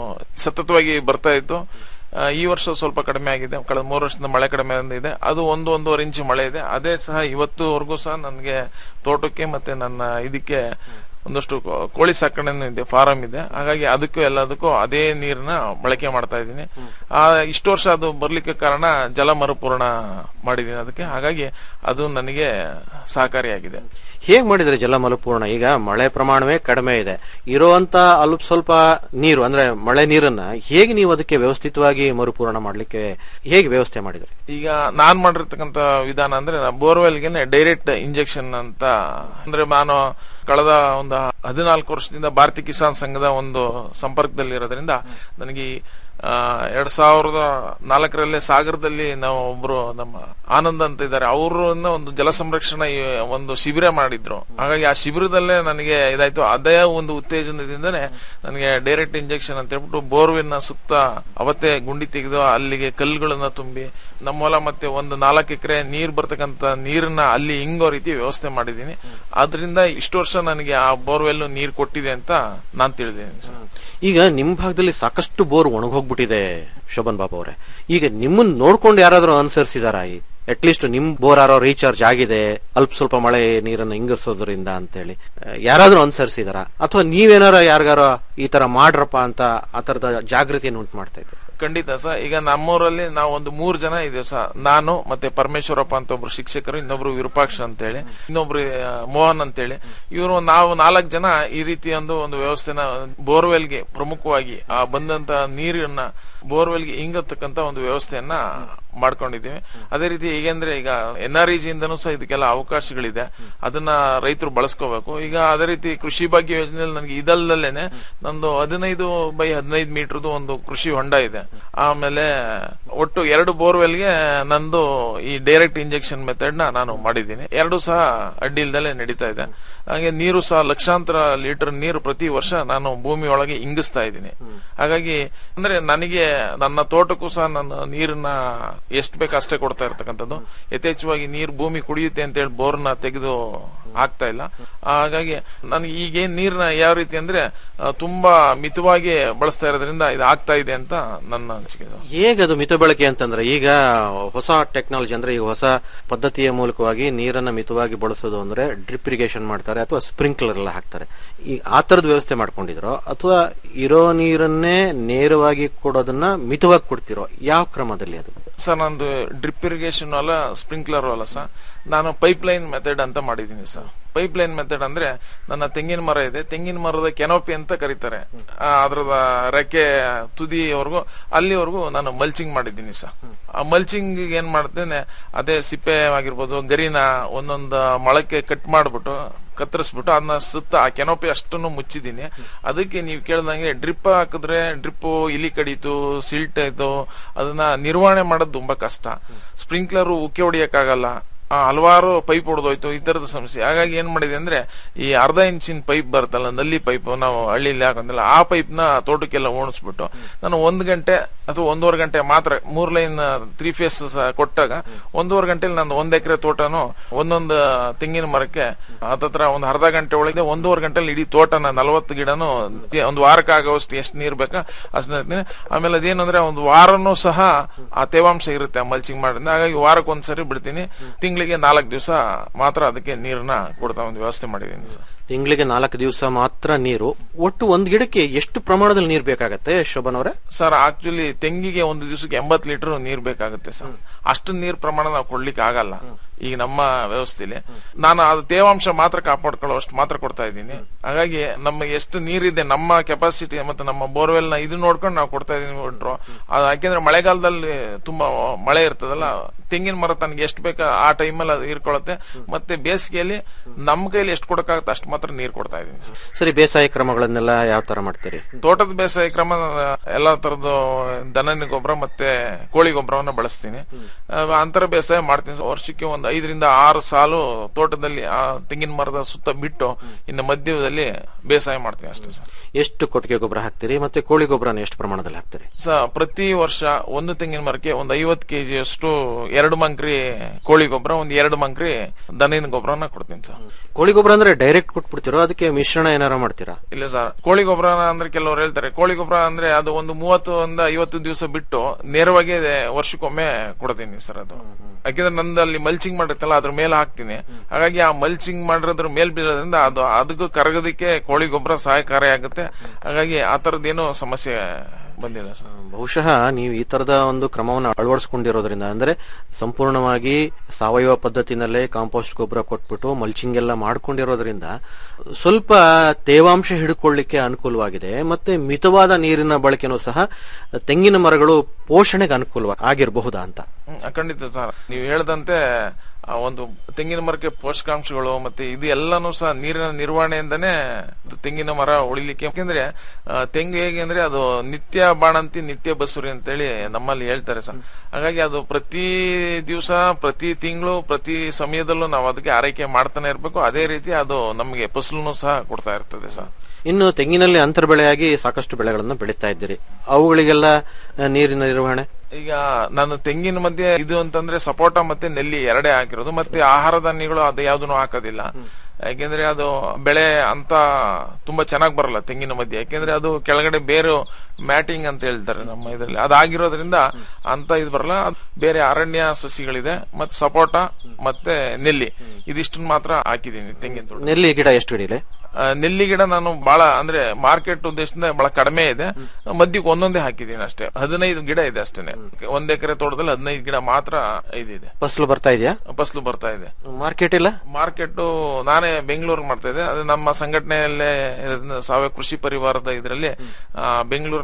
ಸತತವಾಗಿ ಬರ್ತಾ ಇತ್ತು ಆ, ಈ ವರ್ಷ ಸ್ವಲ್ಪ ಕಡಿಮೆ ಆಗಿದೆ ಕಳೆದ ಮೂರು ವರ್ಷದಿಂದ ಮಳೆ ಕಡಿಮೆ ಇದೆ ಅದು ಒಂದು ಒಂದೂವರೆ ಇಂಚು ಮಳೆ ಇದೆ ಅದೇ ಸಹ ಇವತ್ತುವರೆಗೂ ಸಹ ನನಗೆ ತೋಟಕ್ಕೆ ಮತ್ತೆ ನನ್ನ ಇದಕ್ಕೆ ಒಂದಷ್ಟು ಕೋ- ಕೋಳಿ ಸಾಕಣೆ ಇದೆ ಫಾರಂ ಇದೆ ಹಾಗಾಗಿ ಅದಕ್ಕೂ ಎಲ್ಲದಕ್ಕೂ ಅದೇ ನೀರನ್ನ ಬಳಕೆ ಮಾಡ್ತಾ ಇದ್ದೀನಿ ಆ ಇಷ್ಟು ವರ್ಷ ಅದು ಬರ್ಲಿಕ್ಕೆ ಕಾರಣ ಜಲ ಮರುಪೂರ್ಣ ಮಾಡಿದ್ದೀನಿ ಅದಕ್ಕೆ ಹಾಗಾಗಿ ಅದು ನನಗೆ ಸಹಕಾರಿಯಾಗಿದೆ ಹೇಗ್ ಮಾಡಿದ್ರೆ ಜಲ ಮರುಪೂರ್ಣ ಈಗ ಮಳೆ ಪ್ರಮಾಣವೇ ಕಡಿಮೆ ಇದೆ ಇರುವಂತ ಅಲ್ಪ ಸ್ವಲ್ಪ ನೀರು ಅಂದ್ರೆ ಮಳೆ ನೀರನ್ನ ಹೇಗೆ ನೀವು ಅದಕ್ಕೆ ವ್ಯವಸ್ಥಿತವಾಗಿ ಮರುಪೂರಣ ಮಾಡ್ಲಿಕ್ಕೆ ಹೇಗೆ ವ್ಯವಸ್ಥೆ ಮಾಡಿದ್ರಿ ಈಗ ನಾನ್ ಮಾಡಿರ್ತಕ್ಕಂತ ವಿಧಾನ ಅಂದ್ರೆ ಬೋರ್ವೆಲ್ಗೆ ಡೈರೆಕ್ಟ್ ಇಂಜೆಕ್ಷನ್ ಅಂತ ಅಂದ್ರೆ ನಾನು ಕಳೆದ ಒಂದು ಹದಿನಾಲ್ಕು ವರ್ಷದಿಂದ ಭಾರತೀಯ ಕಿಸಾನ್ ಸಂಘದ ಒಂದು ಸಂಪರ್ಕದಲ್ಲಿ ಇರೋದ್ರಿಂದ ನನಗೆ ಈ, ಆ, ಎರಡ್ ಸಾವಿರದ ನಾಲ್ಕರಲ್ಲೇ ಸಾಗರದಲ್ಲಿ ನಾವು ಒಬ್ರು ನಮ್ಮ ಆನಂದ್ ಅಂತ ಇದ್ದಾರೆ ಅವ್ರನ್ನ ಒಂದು ಜಲ ಸಂರಕ್ಷಣಾ ಈ ಒಂದು ಶಿಬಿರ ಮಾಡಿದ್ರು ಹಾಗಾಗಿ ಆ ಶಿಬಿರದಲ್ಲೇ ನನಗೆ ಇದಾಯ್ತು ಅದೇ ಒಂದು ಉತ್ತೇಜನದಿಂದನೇ ನನಗೆ ಡೈರೆಕ್ಟ್ ಇಂಜೆಕ್ಷನ್ ಅಂತ ಹೇಳ್ಬಿಟ್ಟು ಬೋರ್ವೆಲ್ನ ಸುತ್ತ ಅವತ್ತೇ ಗುಂಡಿ ತೆಗೆದು ಅಲ್ಲಿಗೆ ಕಲ್ಲುಗಳನ್ನ ತುಂಬಿ ನಮ್ಮ ಹೊಲ ಮತ್ತೆ ಒಂದು ನಾಲ್ಕು ಎಕರೆ ನೀರ್ ಬರ್ತಕ್ಕಂತ ನೀರನ್ನ ಅಲ್ಲಿ ಹಿಂಗೋ ರೀತಿ ವ್ಯವಸ್ಥೆ ಮಾಡಿದೀನಿ ಆದ್ರಿಂದ ಇಷ್ಟು ವರ್ಷ ನನಗೆ ಆ ಬೋರ್ವೆಲ್ ನೀರ್ ಕೊಟ್ಟಿದೆ ಅಂತ ನಾನ್ ತಿಳಿದೇನೆ ಸರ್. ಈಗ ನಿಮ್ ಭಾಗದಲ್ಲಿ ಸಾಕಷ್ಟು ಬೋರ್ ಒಣಗೋಗ್ಬಿಟ್ಟಿದೆ ಶೋಭನ್ ಬಾಬು ಅವರೇ ಈಗ ನಿಮ್ಮನ್ನ ನೋಡ್ಕೊಂಡು ಯಾರಾದ್ರೂ ಅನುಸರಿಸಿದಾರ ಅಟ್ ಲೀಸ್ಟ್ ನಿಮ್ ಬೋರ್ ಯಾರೋ ರೀಚಾರ್ಜ್ ಆಗಿದೆ ಅಲ್ಪ ಸ್ವಲ್ಪ ಮಳೆ ನೀರನ್ನು ಇಂಗಿಸೋದ್ರಿಂದ ಅಂತೇಳಿ ಆ, ಯಾರಾದ್ರೂ ಅನುಸರಿಸಿದಾರ ಅಥವಾ ನೀವೇನಾರ ಯಾರಿಗಾರ ಈ ತರ ಮಾಡ್ರಪ್ಪ ಅಂತ ಆ ತರದ ಜಾಗೃತಿಯನ್ನು ಉಂಟು ಮಾಡ್ತಾ ಇದ್ದೀರಾ ಖಂಡಿತ ಸರ್ ಈಗ ನಮ್ಮೂರಲ್ಲಿ ನಾವು ಒಂದು ಮೂರ್ ಜನ ಇದ್ದೇವೆ ಸರ್ ನಾನು ಮತ್ತೆ ಪರಮೇಶ್ವರಪ್ಪ ಅಂತ ಒಬ್ರು ಶಿಕ್ಷಕರು ಇನ್ನೊಬ್ರು ವಿರೂಪಾಕ್ಷ ಅಂತೇಳಿ ಇನ್ನೊಬ್ರು ಆ, ಮೋಹನ್ ಅಂತೇಳಿ ಇವರು ನಾವು ನಾಲ್ಕು ಜನ ಈ ರೀತಿ ಒಂದು ಒಂದು ವ್ಯವಸ್ಥೆನ ಬೋರ್ವೆಲ್ಗೆ ಪ್ರಮುಖವಾಗಿ ಆ ಬಂದಂತ ನೀರನ್ನ ಬೋರ್ವೆಲ್ಗೆ ಇಂಗತಕ್ಕಂತ ಒಂದು ವ್ಯವಸ್ಥೆಯನ್ನ ಮಾಡ್ಕೊಂಡಿದ್ದೀವಿ ಅದೇ ರೀತಿ ಹೇಗೆಂದ್ರೆ ಈಗ ಎನ್ ಆರ್ ಇಂದನೂ ಸಹ ಇದಕ್ಕೆಲ್ಲ ಅವಕಾಶಗಳಿದೆ ಅದನ್ನ ರೈತರು ಬಳಸ್ಕೋಬೇಕು ಈಗ ಅದೇ ರೀತಿ ಕೃಷಿ ಭಾಗ್ಯ ಯೋಜನೆಯಲ್ಲಿ ನನಗೆ ಇದಲ್ಲದೇನೆ ನಂದು ಹದಿನೈದು ಬೈ ಹದಿನೈದು ಮೀಟರ್ದು ಒಂದು ಕೃಷಿ ಹೊಂಡ ಇದೆ ಆಮೇಲೆ ಒಟ್ಟು ಎರಡು ಬೋರ್ವೆಲ್ಗೆ ನಂದು ಈ ಡೈರೆಕ್ಟ್ ಇಂಜೆಕ್ಷನ್ ಮೆಥಡ್ ನ ನಾನು ಮಾಡಿದ್ದೀನಿ ಎರಡು ಸಹ ಅಡ್ಡಿ ಇಲ್ದಲೆ ನಡೀತಾ ಇದೆ ಹಾಗೆ ನೀರು ಸಹ ಲಕ್ಷಾಂತರ ಲೀಟರ್ ನೀರು ಪ್ರತಿ ವರ್ಷ ನಾನು ಭೂಮಿ ಒಳಗೆ ಇಂಗಿಸ್ತಾ ಇದ್ದೀನಿ ಹಾಗಾಗಿ ಅಂದ್ರೆ ನನಗೆ ನನ್ನ ತೋಟಕ್ಕೂ ಸಹ ನನ್ನ ನೀರನ್ನ ಎಷ್ಟು ಬೇಕು ಅಷ್ಟೇ ಕೊಡ್ತಾ ಇರ್ತಕ್ಕಂಥದ್ದು ಯಥೇಚ್ಛವಾಗಿ ನೀರು ಭೂಮಿ ಕುಡಿಯುತ್ತೆ ಅಂತ ಹೇಳಿ ಬೋರ್ನ ತೆಗೆದು ಆಗ್ತಾ ಇಲ್ಲ ಹಾಗಾಗಿ ನನಗೆ ಈಗೇನ್ ನೀರ್ನ ಯಾವ ರೀತಿ ಅಂದ್ರೆ ಆ, ತುಂಬಾ ಮಿತವಾಗಿ ಬಳಸ್ತಾ ಇರೋದ್ರಿಂದ ಇದು ಆಗ್ತಾ ಇದೆ ಅಂತ ನನ್ನ ಅನಿಸಿಕೆ ಸರ್. ಹೇಗೆ ಅದು ಮಿತ ಬಳಕೆ ಅಂತಂದ್ರೆ ಈಗ ಹೊಸ ಟೆಕ್ನಾಲಜಿ ಅಂದ್ರೆ ಈಗ ಹೊಸ ಪದ್ಧತಿಯ ಮೂಲಕವಾಗಿ ನೀರನ್ನ ಮಿತವಾಗಿ ಬಳಸೋದು ಅಂದ್ರೆ ಡ್ರಿಪ್ ಇರಿಗೇಷನ್ ಮಾಡ್ತಾರೆ ಅಥವಾ ಸ್ಪ್ರಿಂಕ್ಲರ್ ಎಲ್ಲ ಹಾಕ್ತಾರೆ ಈ ಆ ತರದ ವ್ಯವಸ್ಥೆ ಮಾಡ್ಕೊಂಡಿದ್ರೋ ಅಥವಾ ಇರೋ ನೀರನ್ನೇ ನೇರವಾಗಿ ಕೊಡೋದನ್ನ ಮಿತವಾಗಿ ಕೊಡ್ತಿರೋ ಯಾವ ಕ್ರಮದಲ್ಲಿ ಅದು ಸರ್ ನಂದು ಡ್ರಿಪ್ ಇರಿಗೇಷನ್ ಅಲ್ಲ ಸ್ಪ್ರಿಂಕ್ಲರ್ ಅಲ್ಲ ಸರ್ ನಾನು ಪೈಪ್ ಲೈನ್ ಮೆಥಡ್ ಅಂತ ಮಾಡಿದ್ದೀನಿ ಸರ್ ಪೈಪ್ ಲೈನ್ ಮೆಥಡ್ ಅಂದ್ರೆ ನನ್ನ ತೆಂಗಿನ ಮರ ಇದೆ ತೆಂಗಿನ ಮರದ ಕೆನೋಪಿ ಅಂತ ಕರೀತಾರೆ ಆ, ಅದ್ರದ ರೆಕ್ಕೆ ತುದಿವರೆಗೂ ಅಲ್ಲಿವರೆಗೂ ನಾನು ಮಲ್ಚಿಂಗ್ ಮಾಡಿದ್ದೀನಿ ಸರ್ ಆ ಮಲ್ಚಿಂಗ್ ಏನ್ ಮಾಡ್ತೇನೆ ಅದೇ ಸಿಪ್ಪೆ ಆಗಿರ್ಬೋದು ಗರಿನ ಒಂದೊಂದು ಮೊಳಕ್ಕೆ ಕಟ್ ಮಾಡ್ಬಿಟ್ಟು ಕತ್ತರಿಸ್ಬಿಟ್ಟು ಅದನ್ನ ಸುತ್ತ ಆ ಕೆನೋಪಿ ಅಷ್ಟನ್ನು ಮುಚ್ಚಿದ್ದೀನಿ ಅದಕ್ಕೆ ನೀವು ಕೇಳ್ದಂಗೆ ಡ್ರಿಪ್ ಹಾಕಿದ್ರೆ ಡ್ರಿಪ್ ಇಲಿ ಕಡಿತು ಸಿಲ್ಟ್ ಆಯ್ತು ಅದನ್ನ ನಿರ್ವಹಣೆ ಮಾಡೋದು ತುಂಬಾ ಕಷ್ಟ ಸ್ಪ್ರಿಂಕ್ಲರ್ ಉಕ್ಕೆ ಹೊಡಿಯಕ್ಕಾಗಲ್ಲ ಆ, ಹಲವಾರು ಪೈಪ್ ಹೊಡೆದೋಯ್ತು ಈ ತರದ ಸಮಸ್ಯೆ ಹಾಗಾಗಿ ಏನ್ ಮಾಡಿದೆ ಅಂದ್ರೆ ಈ ಅರ್ಧ ಇಂಚಿನ ಪೈಪ್ ಬರುತ್ತಲ್ಲ ನಲ್ಲಿ ಪೈಪ್ ನಾವು ಹಳ್ಳಿಲಿ ಹಾಕಂದಿಲ್ಲ ಆ ಪೈಪ್ ನ ತೋಟಕ್ಕೆಲ್ಲ ಓಣಿಸ್ಬಿಟ್ಟು ನಾನು ಒಂದ್ ಗಂಟೆ ಅಥವಾ ಒಂದೂವರೆ ಗಂಟೆ ಮಾತ್ರ ಮೂರ್ ಲೈನ್ ತ್ರೀ ಫೇಸ್ ಕೊಟ್ಟಾಗ ಒಂದೂವರೆ ಗಂಟೆಲಿ ನಂದು ಒಂದ್ ಎಕರೆ ತೋಟನು ಒಂದೊಂದು ತೆಂಗಿನ ಮರಕ್ಕೆ ಹತ್ತತ್ರ ಒಂದು ಅರ್ಧ ಗಂಟೆ ಒಳಗೆ ಒಂದೂವರೆ ಗಂಟೆಲಿ ಇಡೀ ತೋಟನ ನಲವತ್ತು ಗಿಡನು ಒಂದು ವಾರಕ್ಕೆ ಆಗೋಷ್ಟು ಎಷ್ಟು ನೀರ್ ಬೇಕಾ ಅಷ್ಟು ನೀರ್ತೀನಿ. ಆಮೇಲೆ ಅದೇನು ಅಂದ್ರೆ ಒಂದು ವಾರನೂ ಸಹ ಆ ತೇವಾಂಶ ಇರುತ್ತೆ ಮಲ್ಚಿಂಗ್ ಮಾಡಿದ್ರೆ ಹಾಗಾಗಿ ವಾರಕ್ಕೆ ಒಂದ್ಸರಿ ಬಿಡ್ತೀನಿ ತಿಂಗಳಿಗೆ ನಾಲ್ಕು ದಿವಸ ಮಾತ್ರ ಅದಕ್ಕೆ ನೀರನ್ನ ಕೊಡ್ತಾ ಒಂದು ವ್ಯವಸ್ಥೆ ಮಾಡಿದ್ದೀನಿ ಸರ್ ತಿಂಗಳಿಗೆ ನಾಲ್ಕು ದಿವಸ ಮಾತ್ರ ನೀರು ಒಟ್ಟು ಒಂದ್ ಗಿಡಕ್ಕೆ ಎಷ್ಟು ಪ್ರಮಾಣದಲ್ಲಿ ನೀರು ಬೇಕಾಗತ್ತೆ ಶೋಭನ್ ಅವರೇ ಸರ್ ಆಕ್ಚುಲಿ ತೆಂಗಿಗೆ ಒಂದು ದಿವಸಕ್ಕೆ ಎಂಬತ್ ಲೀಟರ್ ನೀರ್ ಬೇಕಾಗುತ್ತೆ ಸರ್ ಅಷ್ಟು ನೀರ್ ಪ್ರಮಾಣ ನಾವು ಕೊಡ್ಲಿಕ್ಕೆ ಆಗಲ್ಲ ಈಗ ನಮ್ಮ ವ್ಯವಸ್ಥೆಲಿ ನಾನು ಅದು ತೇವಾಂಶ ಮಾತ್ರ ಕಾಪಾಡ್ಕೊಳ್ಳೋ ಅಷ್ಟು ಮಾತ್ರ ಕೊಡ್ತಾ ಇದ್ದೀನಿ ಹಾಗಾಗಿ ನಮ್ಮ ಎಷ್ಟು ನೀರಿದೆ ನಮ್ಮ ಕೆಪಾಸಿಟಿ ಮತ್ತೆ ನಮ್ಮ ಬೋರ್ವೆಲ್ ನ ಇದು ನೋಡ್ಕೊಂಡು ನಾವು ಕೊಡ್ತಾ ಇದೀನಿ ಬಿಟ್ರು ಅದು ಯಾಕೆಂದ್ರೆ ಮಳೆಗಾಲದಲ್ಲಿ ತುಂಬಾ ಮಳೆ ಇರ್ತದಲ್ಲ ತೆಂಗಿನ ಮರ ತನಗೆ ಎಷ್ಟು ಬೇಕಾ ಆ ಟೈಮಲ್ಲಿ ಅದು ಹೀರ್ಕೊಳ್ಳುತ್ತೆ ಮತ್ತೆ ಬೇಸಿಗೆಯಲ್ಲಿ ನಮ್ಮ ಕೈಲಿ ಎಷ್ಟು ಕೊಡಕ್ಕಾಗುತ್ತೆ ಅಷ್ಟು ಮಾತ್ರ ನೀರು ಕೊಡ್ತಾ ಇದೀನಿ ಸರ್ ಸರಿ ಬೇಸಾಯ ಕ್ರಮಗಳನ್ನೆಲ್ಲ ಯಾವ ತರ ಮಾಡ್ತೀರಿ ತೋಟದ ಬೇಸಾಯ ಕ್ರಮ ಎಲ್ಲಾ ತರದ್ದು ದನನ ಗೊಬ್ಬರ ಮತ್ತೆ ಕೋಳಿ ಗೊಬ್ಬರವನ್ನ ಬಳಸ್ತೀನಿ ಆ, ಅಂತರ ಬೇಸಾಯ ಮಾಡ್ತೀನಿ ಸರ್. ವರ್ಷಕ್ಕೆ ಒಂದು ಐದರಿಂದ ಆರು ಸಾಲು ತೋಟದಲ್ಲಿ ಆ ತೆಂಗಿನ ಮರದ ಸುತ್ತ ಬಿಟ್ಟು ಇನ್ನು ಮಧ್ಯದಲ್ಲಿ ಬೇಸಾಯ ಮಾಡ್ತೀನಿ ಅಷ್ಟೇ ಸರ್ ಎಷ್ಟು ಕೊಟ್ಟಿಗೆ ಗೊಬ್ಬರ ಹಾಕ್ತೀರಿ ಮತ್ತೆ ಕೋಳಿ ಗೊಬ್ಬರನ ಎಷ್ಟು ಪ್ರಮಾಣದಲ್ಲಿ ಹಾಕ್ತೀರಿ ಸ ಪ್ರತಿ ವರ್ಷ ಒಂದು ತೆಂಗಿನ ಮರಕ್ಕೆ ಒಂದು ಐವತ್ತು ಕೆಜಿ ಅಷ್ಟು ಎರಡು ಮಂಕ್ರಿ ಕೋಳಿ ಗೊಬ್ಬರ ಒಂದು ಎರಡು ಮಂಕ್ರಿ ದನಿನ ಗೊಬ್ಬರನ ಕೊಡ್ತೀನಿ ಸರ್ ಕೋಳಿ ಗೊಬ್ಬರ ಅಂದ್ರೆ ಡೈರೆಕ್ಟ್ ಕೊಟ್ಬಿಡ್ತೀರೋ ಅದಕ್ಕೆ ಮಿಶ್ರಣ ಏನಾರ ಮಾಡ್ತೀರಾ ಇಲ್ಲ ಸರ್ ಕೋಳಿ ಗೊಬ್ಬರ ಅಂದ್ರೆ ಕೆಲವರು ಹೇಳ್ತಾರೆ ಕೋಳಿ ಗೊಬ್ಬರ ಅಂದ್ರೆ ಅದು ಒಂದು ಮೂವತ್ತು ಒಂದು ಐವತ್ತು ದಿವಸ ಬಿಟ್ಟು ನೇರವಾಗಿ ವರ್ಷಕ್ಕೊಮ್ಮೆ ಕೊಡ್ತೀನಿ ಸರ್ ಅದು ಯಾಕೆಂದ್ರೆ ನಂದು ಅಲ್ಲಿ ಮಲ್ಚಿಂಗ್ ಮಾಡಿರ್ತಲ್ಲ ಅದ್ರ ಮೇಲೆ ಹಾಕ್ತೀನಿ ಹಾಗಾಗಿ ಆ ಮಲ್ಚಿಂಗ್ ಮಾಡಿರೋದ್ರ ಮೇಲ್ ಬೀಳೋದ್ರಿಂದ ಅದು ಅದಕ್ಕೂ ಕರಗೋದಕ್ಕೆ ಕೋಳಿ ಗೊಬ್ಬರ ಸಹಾಯಕಾರಿ ಆಗುತ್ತೆ ಹಾಗಾಗಿ ಆ ತರದ್ದೇನು ಸಮಸ್ಯೆ ಬಂದಿಲ್ಲ ಸರ್ ಬಹುಶಃ ನೀವು ಈ ತರದ ಒಂದು ಕ್ರಮವನ್ನು ಅಳವಡಿಸ್ಕೊಂಡಿರೋದ್ರಿಂದ ಅಂದ್ರೆ ಸಂಪೂರ್ಣವಾಗಿ ಸಾವಯವ ಪದ್ಧತಿನಲ್ಲೇ ಕಾಂಪೋಸ್ಟ್ ಗೊಬ್ಬರ ಕೊಟ್ಬಿಟ್ಟು ಮಲ್ಚಿಂಗ್ ಎಲ್ಲ ಮಾಡ್ಕೊಂಡಿರೋದ್ರಿಂದ ಸ್ವಲ್ಪ ತೇವಾಂಶ ಹಿಡ್ಕೊಳ್ಳಿಕ್ಕೆ ಅನುಕೂಲವಾಗಿದೆ ಮತ್ತೆ ಮಿತವಾದ ನೀರಿನ ಬಳಕೆನೂ ಸಹ ತೆಂಗಿನ ಮರಗಳು ಪೋಷಣೆಗೆ ಅನುಕೂಲ ಆಗಿರಬಹುದಾ ಅಂತ ಹ್ಮ್, ಖಂಡಿತ ಸರ್ ನೀವು ಹೇಳ್ದಂತೆ ಆ ಒಂದು ತೆಂಗಿನ ಮರಕ್ಕೆ ಪೋಷಕಾಂಶಗಳು ಮತ್ತೆ ಇದು ಎಲ್ಲಾನು ಸಹ ನೀರಿನ ನಿರ್ವಹಣೆಯಿಂದನೇ ಅದು ತೆಂಗಿನ ಮರ ಉಳಿಲಿಕ್ಕೆ ಯಾಕೆಂದ್ರೆ ಆ, ತೆಂಗು ಹೇಗೆ ಅಂದ್ರೆ ಅದು ನಿತ್ಯ ಬಾಣಂತಿ ನಿತ್ಯ ಬಸುರಿ ಅಂತೇಳಿ ನಮ್ಮಲ್ಲಿ ಹೇಳ್ತಾರೆ ಸರ್ ಹಾಗಾಗಿ ಅದು ಪ್ರತಿ ದಿವಸ ಪ್ರತಿ ತಿಂಗಳು ಪ್ರತಿ ಸಮಯದಲ್ಲೂ ನಾವು ಅದಕ್ಕೆ ಆರೈಕೆ ಮಾಡ್ತಾನೆ ಇರ್ಬೇಕು ಅದೇ ರೀತಿ ಅದು ನಮಗೆ ಫಸಲನ್ನು ಸಹ ಕೊಡ್ತಾ ಇರ್ತದೆ ಸರ್ ಇನ್ನು ತೆಂಗಿನಲ್ಲಿ ಅಂತರ ಬೆಳೆಯಾಗಿ ಸಾಕಷ್ಟು ಬೆಳೆಗಳನ್ನು ಬೆಳೀತಾ ಇದ್ದೀರಿ ಅವುಗಳಿಗೆಲ್ಲ ಆ, ನೀರಿನ ನಿರ್ವಹಣೆ ಈಗ ನಾನು ತೆಂಗಿನ ಮಧ್ಯೆ ಇದು ಅಂತಂದ್ರೆ ಸಪೋಟ ಮತ್ತೆ ನೆಲ್ಲಿ ಎರಡೇ ಹಾಕಿರೋದು ಮತ್ತೆ ಆಹಾರ ಧಾನ್ಯಗಳು ಅದು ಯಾವ್ದನ್ನು ಹಾಕೋದಿಲ್ಲ ಯಾಕೆಂದ್ರೆ ಅದು ಬೆಳೆ ಅಂತ ತುಂಬಾ ಚೆನ್ನಾಗಿ ಬರಲ್ಲ ತೆಂಗಿನ ಮಧ್ಯೆ ಯಾಕೆಂದ್ರೆ ಅದು ಕೆಳಗಡೆ ಬೇರು ಮ್ಯಾಟಿಂಗ್ ಅಂತ ಹೇಳ್ತಾರೆ ನಮ್ಮ ಇದರಲ್ಲಿ ಅದಾಗಿರೋದ್ರಿಂದ ಅಂತ ಇದು ಬರಲ್ಲ ಅದ್ ಬೇರೆ ಅರಣ್ಯ ಸಸಿಗಳಿದೆ ಮತ್ತೆ ಸಪೋಟ ಮತ್ತೆ ನೆಲ್ಲಿ ಇದಿಷ್ಟನ್ನ ಮಾತ್ರ ಹಾಕಿದೀನಿ ತೆಂಗಿನ ತೋಟ ನೆಲ್ಲಿ ಗಿಡ ಎಷ್ಟು ಗಿಡ ಆ, ನೆಲ್ಲಿ ಗಿಡ ನಾನು ಬಹಳ ಅಂದ್ರೆ ಮಾರ್ಕೆಟ್ ಉದ್ದೇಶದಿಂದ ಬಹಳ ಕಡಿಮೆ ಇದೆ ಮಧ್ಯಕ್ಕೆ ಒಂದೊಂದೇ ಹಾಕಿದ್ದೀನಿ ಅಷ್ಟೇ ಹದಿನೈದು ಗಿಡ ಇದೆ ಅಷ್ಟೇನೆ ಒಂದ್ ಎಕರೆ ತೋಟದಲ್ಲಿ ಹದಿನೈದು ಗಿಡ ಮಾತ್ರ ಇದಿದೆ ಫಸಲು ಬರ್ತಾ ಇದೆಯಾ ಫಸಲು ಬರ್ತಾ ಇದೆ ಮಾರ್ಕೆಟ್ ಇಲ್ಲ ಮಾರ್ಕೆಟ್ ನಾನೇ ಬೆಂಗಳೂರು ಮಾಡ್ತಾ ಇದ್ದೆ ಅದು ನಮ್ಮ ಸಂಘಟನೆಯಲ್ಲೇ ಇರೋದ್ರಿಂದ ಸಾವಯವ ಕೃಷಿ ಪರಿವಾರದ ಇದರಲ್ಲಿ ಬೆಂಗಳೂರಿನ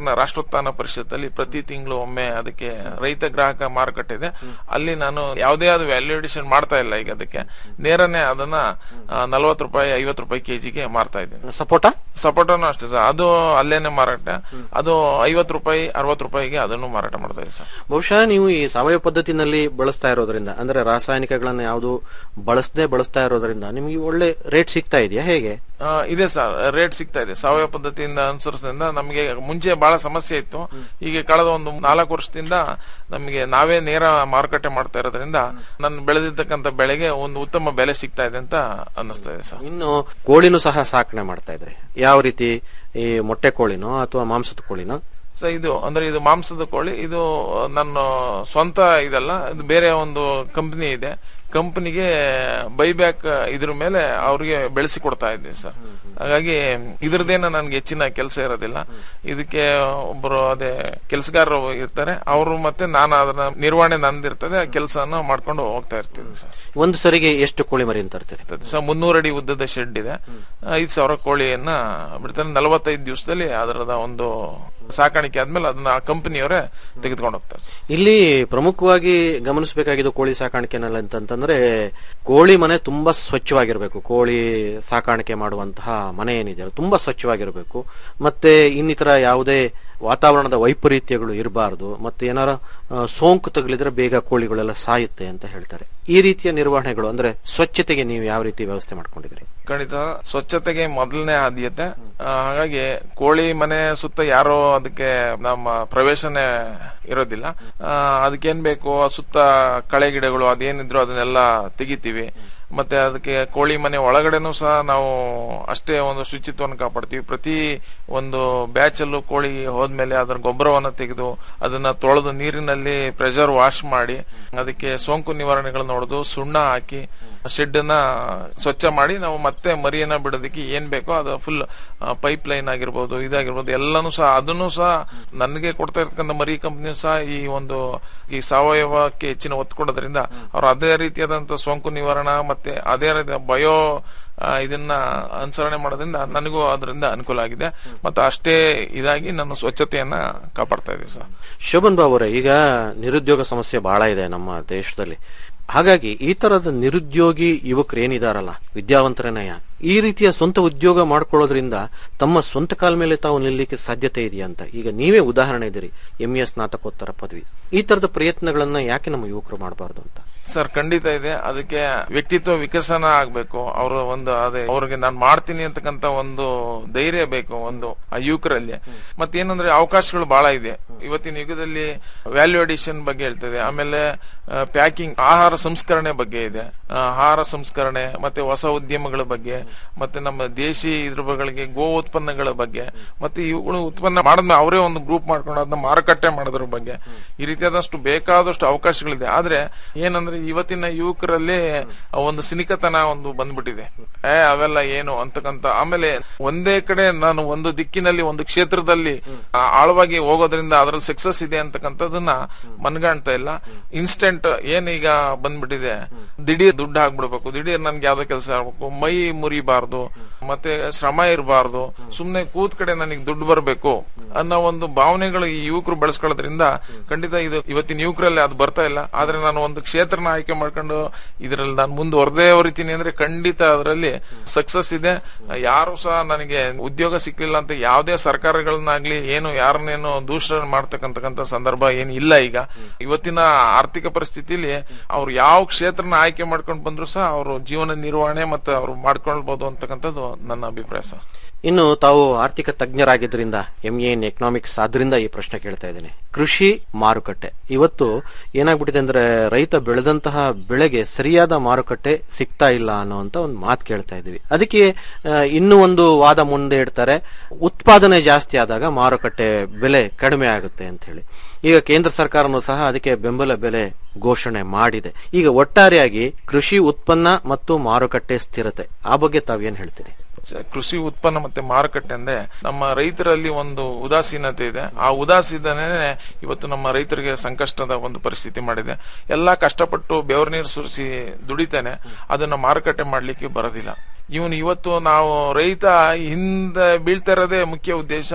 ಬೆಂಗಳೂರಿನ ರಾಷ್ಟ್ರೋತ್ಥಾನ ಪರಿಷತ್ತಲ್ಲಿ ಪ್ರತಿ ತಿಂಗಳು ಒಮ್ಮೆ ಅದಕ್ಕೆ ರೈತ ಗ್ರಾಹಕ ಮಾರುಕಟ್ಟೆ ಇದೆ ಅಲ್ಲಿ ನಾನು ಯಾವುದೇ ಆದ ವ್ಯಾಲ್ಯೂಡೇಷನ್ ಮಾಡ್ತಾ ಇಲ್ಲ ಈಗ ಅದಕ್ಕೆ ನೇರನೇ ಅದನ್ನ ನಲವತ್ತು ರೂಪಾಯಿ ಐವತ್ತು ರೂಪಾಯಿ ಕೆಜಿಗೆ ಮಾರ್ತಾ ಇದ್ದೀನಿ ಸಪೋಟ ಸಪೋಟನು ಅಷ್ಟೇ ಸರ್ ಅದು ಅಲ್ಲೇನೆ ಮಾರಾಟ ಅದು ಐವತ್ತು ರೂಪಾಯಿ ಅರವತ್ತು ರೂಪಾಯಿಗೆ ಅದನ್ನು ಮಾರಾಟ ಮಾಡ್ತಾ ಇದೆ ಸರ್ ಬಹುಶಃ ನೀವು ಈ ಸಾವಯವ ಪದ್ಧತಿನಲ್ಲಿ ಬಳಸ್ತಾ ಇರೋದ್ರಿಂದ ಅಂದ್ರೆ ರಾಸಾಯನಿಕಗಳನ್ನ ಯಾವುದು ಬಳಸದೆ ಬಳಸ್ತಾ ಇರೋದ್ರಿಂದ ನಿಮಗೆ ಒಳ್ಳೆ ರೇಟ್ ಸಿಗ್ತಾ ಇದೆಯಾ ಹೇಗೆ ಆ, ಇದೆ ಸರ್ ರೇಟ್ ಸಿಗ್ತಾ ಇದೆ ಸಾವಯವ ಪದ್ಧತಿಯಿಂದ ಅನುಸರಿಸೋದ್ರಿಂದ ನಮಗೆ ಮುಂಚೆ ಬಹಳ ಸಮಸ್ಯೆ ಇತ್ತು ಈಗ ಕಳೆದ ಒಂದು ನಾಲ್ಕು ವರ್ಷದಿಂದ ನಮಗೆ ನಾವೇ ನೇರ ಮಾರುಕಟ್ಟೆ ಮಾಡ್ತಾ ಇರೋದ್ರಿಂದ ನಾನು ಬೆಳೆದಿರ್ತಕ್ಕಂಥ ಬೆಳೆಗೆ ಒಂದು ಉತ್ತಮ ಬೆಲೆ ಸಿಗ್ತಾ ಇದೆ ಅಂತ ಅನ್ನಿಸ್ತಾ ಇದೆ ಸರ್ ಇನ್ನು ಕೋಳಿನೂ ಸಹ ಸಾಕಣೆ ಮಾಡ್ತಾ ಇದ್ರೆ ಯಾವ ರೀತಿ ಈ ಮೊಟ್ಟೆ ಕೋಳಿನೋ ಅಥವಾ ಮಾಂಸದ ಕೋಳಿನೋ ಸೊ ಇದು ಅಂದ್ರೆ ಇದು ಮಾಂಸದ ಕೋಳಿ ಇದು ನನ್ನ ಸ್ವಂತ ಇದಲ್ಲ ಇದು ಬೇರೆ ಒಂದು ಕಂಪನಿ ಇದೆ ಕಂಪನಿಗೆ ಬೈಬ್ಯಾಕ್ ಇದ್ರ ಮೇಲೆ ಅವ್ರಿಗೆ ಬೆಳೆಸಿ ಕೊಡ್ತಾ ಇದ್ದೀವಿ ಸರ್ ಹಾಗಾಗಿ ಇದ್ರದ್ದೇನ ನನ್ಗೆ ಹೆಚ್ಚಿನ ಕೆಲಸ ಇರೋದಿಲ್ಲ ಇದಕ್ಕೆ ಒಬ್ಬರು ಅದೇ ಕೆಲಸಗಾರರು ಇರ್ತಾರೆ ಅವರು ಮತ್ತೆ ನಾನು ಅದನ್ನ ನಿರ್ವಹಣೆ ನಂದಿರ್ತದೆ ಆ ಕೆಲಸನ ಮಾಡ್ಕೊಂಡು ಹೋಗ್ತಾ ಇರ್ತೀವಿ ಸರ್ ಒಂದು ಸರಿಗೆ ಎಷ್ಟು ಕೋಳಿ ಮರಿ ತರ್ತೀರಿ ಸರ್ ಮುನ್ನೂರು ಅಡಿ ಉದ್ದದ ಶೆಡ್ ಇದೆ ಐದು ಸಾವಿರ ಕೋಳಿಯನ್ನ ಬಿಡ್ತಾರೆ ನಲವತ್ತೈದು ದಿವಸದಲ್ಲಿ ಅದರದ ಒಂದು ಸಾಕಾಣಿಕೆ ಆದ್ಮೇಲೆ ಅದನ್ನ ಆ ಕಂಪನಿಯವರೇ ತೆಗೆದುಕೊಂಡು ಹೋಗ್ತಾರೆ ಇಲ್ಲಿ ಪ್ರಮುಖವಾಗಿ ಗಮನಿಸಬೇಕಾಗಿದ್ದು ಕೋಳಿ ಸಾಕಾಣಿಕೆನಲ್ಲಿ ಅಂತಂತಂದ್ರೆ ಕೋಳಿ ಮನೆ ತುಂಬಾ ಸ್ವಚ್ಛವಾಗಿರ್ಬೇಕು ಕೋಳಿ ಸಾಕಾಣಿಕೆ ಮಾಡುವಂತಹ ಮನೆ ಏನಿದೆ ಅದು ತುಂಬಾ ಸ್ವಚ್ಛವಾಗಿರಬೇಕು ಮತ್ತೆ ಇನ್ನಿತರ ಯಾವುದೇ ವಾತಾವರಣದ ವೈಪರೀತ್ಯಗಳು ಇರಬಾರದು ಮತ್ತೆ ಏನಾರ ಆ, ಸೋಂಕು ತಗುಲಿದ್ರೆ ಬೇಗ ಕೋಳಿಗಳೆಲ್ಲ ಸಾಯುತ್ತೆ ಅಂತ ಹೇಳ್ತಾರೆ ಈ ರೀತಿಯ ನಿರ್ವಹಣೆಗಳು ಅಂದ್ರೆ ಸ್ವಚ್ಛತೆಗೆ ನೀವು ಯಾವ ರೀತಿ ವ್ಯವಸ್ಥೆ ಮಾಡ್ಕೊಂಡಿದ್ದೀರಿ ಖಂಡಿತ ಸ್ವಚ್ಛತೆಗೆ ಮೊದಲನೇ ಆದ್ಯತೆ ಆ, ಹಾಗಾಗಿ ಕೋಳಿ ಮನೆ ಸುತ್ತ ಯಾರೋ ಅದಕ್ಕೆ ನಮ್ಮ ಪ್ರವೇಶನೇ ಇರೋದಿಲ್ಲ ಆ, ಅದಕ್ಕೇನ್ ಬೇಕು ಆ ಸುತ್ತ ಕಳೆ ಗಿಡಗಳು ಅದೇನಿದ್ರು ಅದನ್ನೆಲ್ಲ ತೆಗಿತೀವಿ ಮತ್ತೆ ಅದಕ್ಕೆ ಕೋಳಿ ಮನೆ ಒಳಗಡೆನೂ ಸಹ ನಾವು ಅಷ್ಟೇ ಒಂದು ಶುಚಿತ್ವವನ್ನು ಕಾಪಾಡ್ತೀವಿ ಪ್ರತಿ ಒಂದು ಬ್ಯಾಚ್ ಅಲ್ಲೂ ಕೋಳಿ ಹೋದ್ಮೇಲೆ ಅದರ ಗೊಬ್ಬರವನ್ನು ತೆಗೆದು ಅದನ್ನ ತೊಳೆದು ನೀರಿನಲ್ಲಿ ಪ್ರೆಷರ್ ವಾಶ್ ಮಾಡಿ ಅದಕ್ಕೆ ಸೋಂಕು ನಿವಾರಣೆಗಳನ್ನ ಹೊಡೆದು ಸುಣ್ಣ ಹಾಕಿ ಶೆಡ್ ನ ಸ್ವಚ್ಛ ಮಾಡಿ ನಾವು ಮತ್ತೆ ಮರಿಯನ್ನ ಬಿಡೋದಕ್ಕೆ ಏನ್ ಬೇಕೋ ಅದು ಫುಲ್ ಪೈಪ್ ಲೈನ್ ಆಗಿರ್ಬೋದು ಇದಾಗಿರ್ಬೋದು ಎಲ್ಲಾನು ಸಹ ಅದನ್ನು ಸಹ ನನಗೆ ಕೊಡ್ತಾ ಇರ್ತಕ್ಕಂಥ ಮರಿ ಕಂಪನಿ ಸಹ ಈ ಒಂದು ಈ ಸಾವಯವಕ್ಕೆ ಹೆಚ್ಚಿನ ಒತ್ತು ಕೊಡೋದ್ರಿಂದ ಅವ್ರು ಅದೇ ರೀತಿಯಾದಂತ ಸೋಂಕು ನಿವಾರಣಾ ಮತ್ತೆ ಅದೇ ರೀತಿಯ ಬಯೋ ಆ, ಇದನ್ನ ಅನುಸರಣೆ ಮಾಡೋದ್ರಿಂದ ನನಗೂ ಅದರಿಂದ ಅನುಕೂಲ ಆಗಿದೆ ಮತ್ತೆ ಅಷ್ಟೇ ಇದಾಗಿ ನಾನು ಸ್ವಚ್ಛತೆಯನ್ನ ಕಾಪಾಡ್ತಾ ಇದೀವಿ ಸರ್ ಶೋಭನ್ ಬಾಬು ಅವರೇ ಈಗ ನಿರುದ್ಯೋಗ ಸಮಸ್ಯೆ ಬಹಳ ಇದೆ ನಮ್ಮ ದೇಶದಲ್ಲಿ ಹಾಗಾಗಿ ಈ ತರದ ನಿರುದ್ಯೋಗಿ ಯುವಕರು ಏನಿದಾರಲ್ಲ ವಿದ್ಯಾವಂತರನಯ ಈ ರೀತಿಯ ಸ್ವಂತ ಉದ್ಯೋಗ ಮಾಡ್ಕೊಳ್ಳೋದ್ರಿಂದ ತಮ್ಮ ಸ್ವಂತ ಕಾಲ ಮೇಲೆ ತಾವು ನಿಲ್ಲಲಿಕ್ಕೆ ಸಾಧ್ಯತೆ ಇದೆಯಾ ಅಂತ ಈಗ ನೀವೇ ಉದಾಹರಣೆ ಇದ್ದೀರಿ ಎಂ ಎಸ್ ಸ್ನಾತಕೋತ್ತರ ಪದವಿ ಈ ತರದ ಪ್ರಯತ್ನಗಳನ್ನ ಯಾಕೆ ನಮ್ಮ ಯುವಕರು ಮಾಡಬಾರ್ದು ಅಂತ ಸರ್ ಖಂಡಿತ ಇದೆ ಅದಕ್ಕೆ ವ್ಯಕ್ತಿತ್ವ ವಿಕಸನ ಆಗ್ಬೇಕು ಅವರು ಒಂದು ಅದೇ ಅವ್ರಿಗೆ ನಾನು ಮಾಡ್ತೀನಿ ಅಂತಕ್ಕಂತ ಒಂದು ಧೈರ್ಯ ಬೇಕು ಒಂದು ಆ ಯುವಕರಲ್ಲಿ ಮತ್ತೇನಂದ್ರೆ ಅವಕಾಶಗಳು ಬಹಳ ಇದೆ ಇವತ್ತಿನ ಯುಗದಲ್ಲಿ ವ್ಯಾಲ್ಯೂ ಅಡಿಷನ್ ಬಗ್ಗೆ ಹೇಳ್ತದೆ ಆಮೇಲೆ ಪ್ಯಾಕಿಂಗ್ ಆಹಾರ ಸಂಸ್ಕರಣೆ ಬಗ್ಗೆ ಇದೆ ಆ, ಆಹಾರ ಸಂಸ್ಕರಣೆ ಮತ್ತೆ ಹೊಸ ಉದ್ಯಮಗಳ ಬಗ್ಗೆ ಮತ್ತೆ ನಮ್ಮ ದೇಶಿ ಇದ್ರ ಬಗ್ಗೆ ಗೋ ಉತ್ಪನ್ನಗಳ ಬಗ್ಗೆ ಮತ್ತೆ ಇವುಗಳು ಉತ್ಪನ್ನ ಮಾಡಿದ್ಮೇಲೆ ಅವರೇ ಒಂದು ಗ್ರೂಪ್ ಮಾಡ್ಕೊಂಡು ಅದನ್ನ ಮಾರುಕಟ್ಟೆ ಮಾಡೋದ್ರ ಬಗ್ಗೆ ಈ ರೀತಿಯಾದಷ್ಟು ಬೇಕಾದಷ್ಟು ಅವಕಾಶಗಳಿದೆ ಆದ್ರೆ ಏನಂದ್ರೆ ಇವತ್ತಿನ ಯುವಕರಲ್ಲಿ ಆ ಒಂದು ಸಿನಿಕತನ ಒಂದು ಬಂದ್ಬಿಟ್ಟಿದೆ ಏ ಅವೆಲ್ಲ ಏನು ಅಂತಕ್ಕಂತ ಆಮೇಲೆ ಒಂದೇ ಕಡೆ ನಾನು ಒಂದು ದಿಕ್ಕಿನಲ್ಲಿ ಒಂದು ಕ್ಷೇತ್ರದಲ್ಲಿ ಆ, ಆಳವಾಗಿ ಹೋಗೋದ್ರಿಂದ ಅದ್ರಲ್ಲಿ ಸಕ್ಸಸ್ ಇದೆ ಅಂತಕ್ಕಂಥದ್ದನ್ನ ಮನ್ಗಾಣ್ತಾ ಇಲ್ಲ ಇನ್ಸ್ಟೆಂಟ್ ಏನೀಗ ಬಂದ್ಬಿಟ್ಟಿದೆ ದಿಢೀರ್ ದುಡ್ಡು ಹಾಕ್ಬಿಡ್ಬೇಕು ದಿಢೀರ್ ನನ್ಗೆ ಯಾವ್ದೋ ಕೆಲಸ ಆಗ್ಬೇಕು ಮೈ ಮುರಿಬಾರ್ದು ಮತ್ತೆ ಶ್ರಮ ಇರಬಾರ್ದು ಸುಮ್ನೆ ಕೂತ್ ಕಡೆ ನನಗೆ ದುಡ್ಡು ಬರಬೇಕು ಅನ್ನೋ ಒಂದು ಭಾವನೆಗಳು ಈ ಯುವಕರು ಬೆಳೆಸ್ಕೊಳ್ಳೋದ್ರಿಂದ ಖಂಡಿತ ಇದು ಇವತ್ತಿನ ಯುವಕರಲ್ಲಿ ಅದು ಬರ್ತಾ ಇಲ್ಲ ಆದ್ರೆ ನಾನು ಒಂದು ಕ್ಷೇತ್ರನ ಆಯ್ಕೆ ಮಾಡ್ಕೊಂಡು ಇದರಲ್ಲಿ ನಾನು ಮುಂದುವರೆದೇ ಹೊರಿತೀನಿ ಅಂದ್ರೆ ಖಂಡಿತ ಅದರಲ್ಲಿ ಸಕ್ಸಸ್ ಇದೆ ಯಾರು ಸಹ ನನಗೆ ಉದ್ಯೋಗ ಸಿಕ್ಲಿಲ್ಲ ಅಂತ ಯಾವುದೇ ಸರ್ಕಾರಗಳನ್ನಾಗ್ಲಿ ಏನು ಯಾರನ್ನೇನು ದೂಷಣೆ ಮಾಡ್ತಕ್ಕಂತಕ್ಕಂತ ಸಂದರ್ಭ ಏನು ಇಲ್ಲ ಈಗ ಇವತ್ತಿನ ಆರ್ಥಿಕ ಪರಿಸ್ಥಿತಿಲಿ ಅವ್ರು ಯಾವ ಕ್ಷೇತ್ರನ ಆಯ್ಕೆ ಮಾಡ್ಕೊಂಡು ಬಂದ್ರು ಸಹ ಅವರು ಜೀವನ ನಿರ್ವಹಣೆ ಮತ್ತೆ ಅವ್ರು ಮಾಡ್ಕೊಳ್ಬಹುದು ಅಂತಕ್ಕಂಥದ್ದು ನನ್ನ ಅಭಿಪ್ರಾಯ ಸರ್ ಇನ್ನು ತಾವು ಆರ್ಥಿಕ ತಜ್ಞರಾಗಿದ್ದರಿಂದ ಎಂ ಎ ಇನ್ ಎಕನಾಮಿಕ್ಸ್ ಆದ್ರಿಂದ ಈ ಪ್ರಶ್ನೆ ಕೇಳ್ತಾ ಇದ್ದೇನೆ ಕೃಷಿ ಮಾರುಕಟ್ಟೆ ಇವತ್ತು ಏನಾಗ್ಬಿಟ್ಟಿದೆ ಅಂದ್ರೆ ರೈತ ಬೆಳೆದಂತಹ ಬೆಳೆಗೆ ಸರಿಯಾದ ಮಾರುಕಟ್ಟೆ ಸಿಗ್ತಾ ಇಲ್ಲ ಅನ್ನೋಂತ ಒಂದು ಮಾತು ಕೇಳ್ತಾ ಇದೀವಿ ಅದಕ್ಕೆ ಆ, ಇನ್ನೂ ಒಂದು ವಾದ ಮುಂದೆ ಇಡ್ತಾರೆ ಉತ್ಪಾದನೆ ಜಾಸ್ತಿ ಆದಾಗ ಮಾರುಕಟ್ಟೆ ಬೆಲೆ ಕಡಿಮೆ ಆಗುತ್ತೆ ಅಂತ ಹೇಳಿ ಈಗ ಕೇಂದ್ರ ಸರ್ಕಾರನೂ ಸಹ ಅದಕ್ಕೆ ಬೆಂಬಲ ಬೆಲೆ ಘೋಷಣೆ ಮಾಡಿದೆ ಈಗ ಒಟ್ಟಾರೆಯಾಗಿ ಕೃಷಿ ಉತ್ಪನ್ನ ಮತ್ತು ಮಾರುಕಟ್ಟೆ ಸ್ಥಿರತೆ ಆ ಬಗ್ಗೆ ತಾವೇನ್ ಹೇಳ್ತೀರಿ ಸ- ಕೃಷಿ ಉತ್ಪನ್ನ ಮತ್ತೆ ಮಾರುಕಟ್ಟೆ ಅಂದ್ರೆ ನಮ್ಮ ರೈತರಲ್ಲಿ ಒಂದು ಉದಾಸೀನತೆ ಇದೆ ಆ ಉದಾಸೀನತೆ ಇವತ್ತು ನಮ್ಮ ರೈತರಿಗೆ ಸಂಕಷ್ಟದ ಒಂದು ಪರಿಸ್ಥಿತಿ ಮಾಡಿದೆ ಎಲ್ಲಾ ಕಷ್ಟಪಟ್ಟು ಬೆವರು ನೀರು ಸುರಿಸಿ ದುಡಿತಾನೆ ಅದನ್ನ ಮಾರುಕಟ್ಟೆ ಮಾಡ್ಲಿಕ್ಕೆ ಬರೋದಿಲ್ಲ ಇವನು ಇವತ್ತು ನಾವು ರೈತ ಹಿಂದೆ ಬೀಳ್ತಾ ಇರೋದೇ ಮುಖ್ಯ ಉದ್ದೇಶ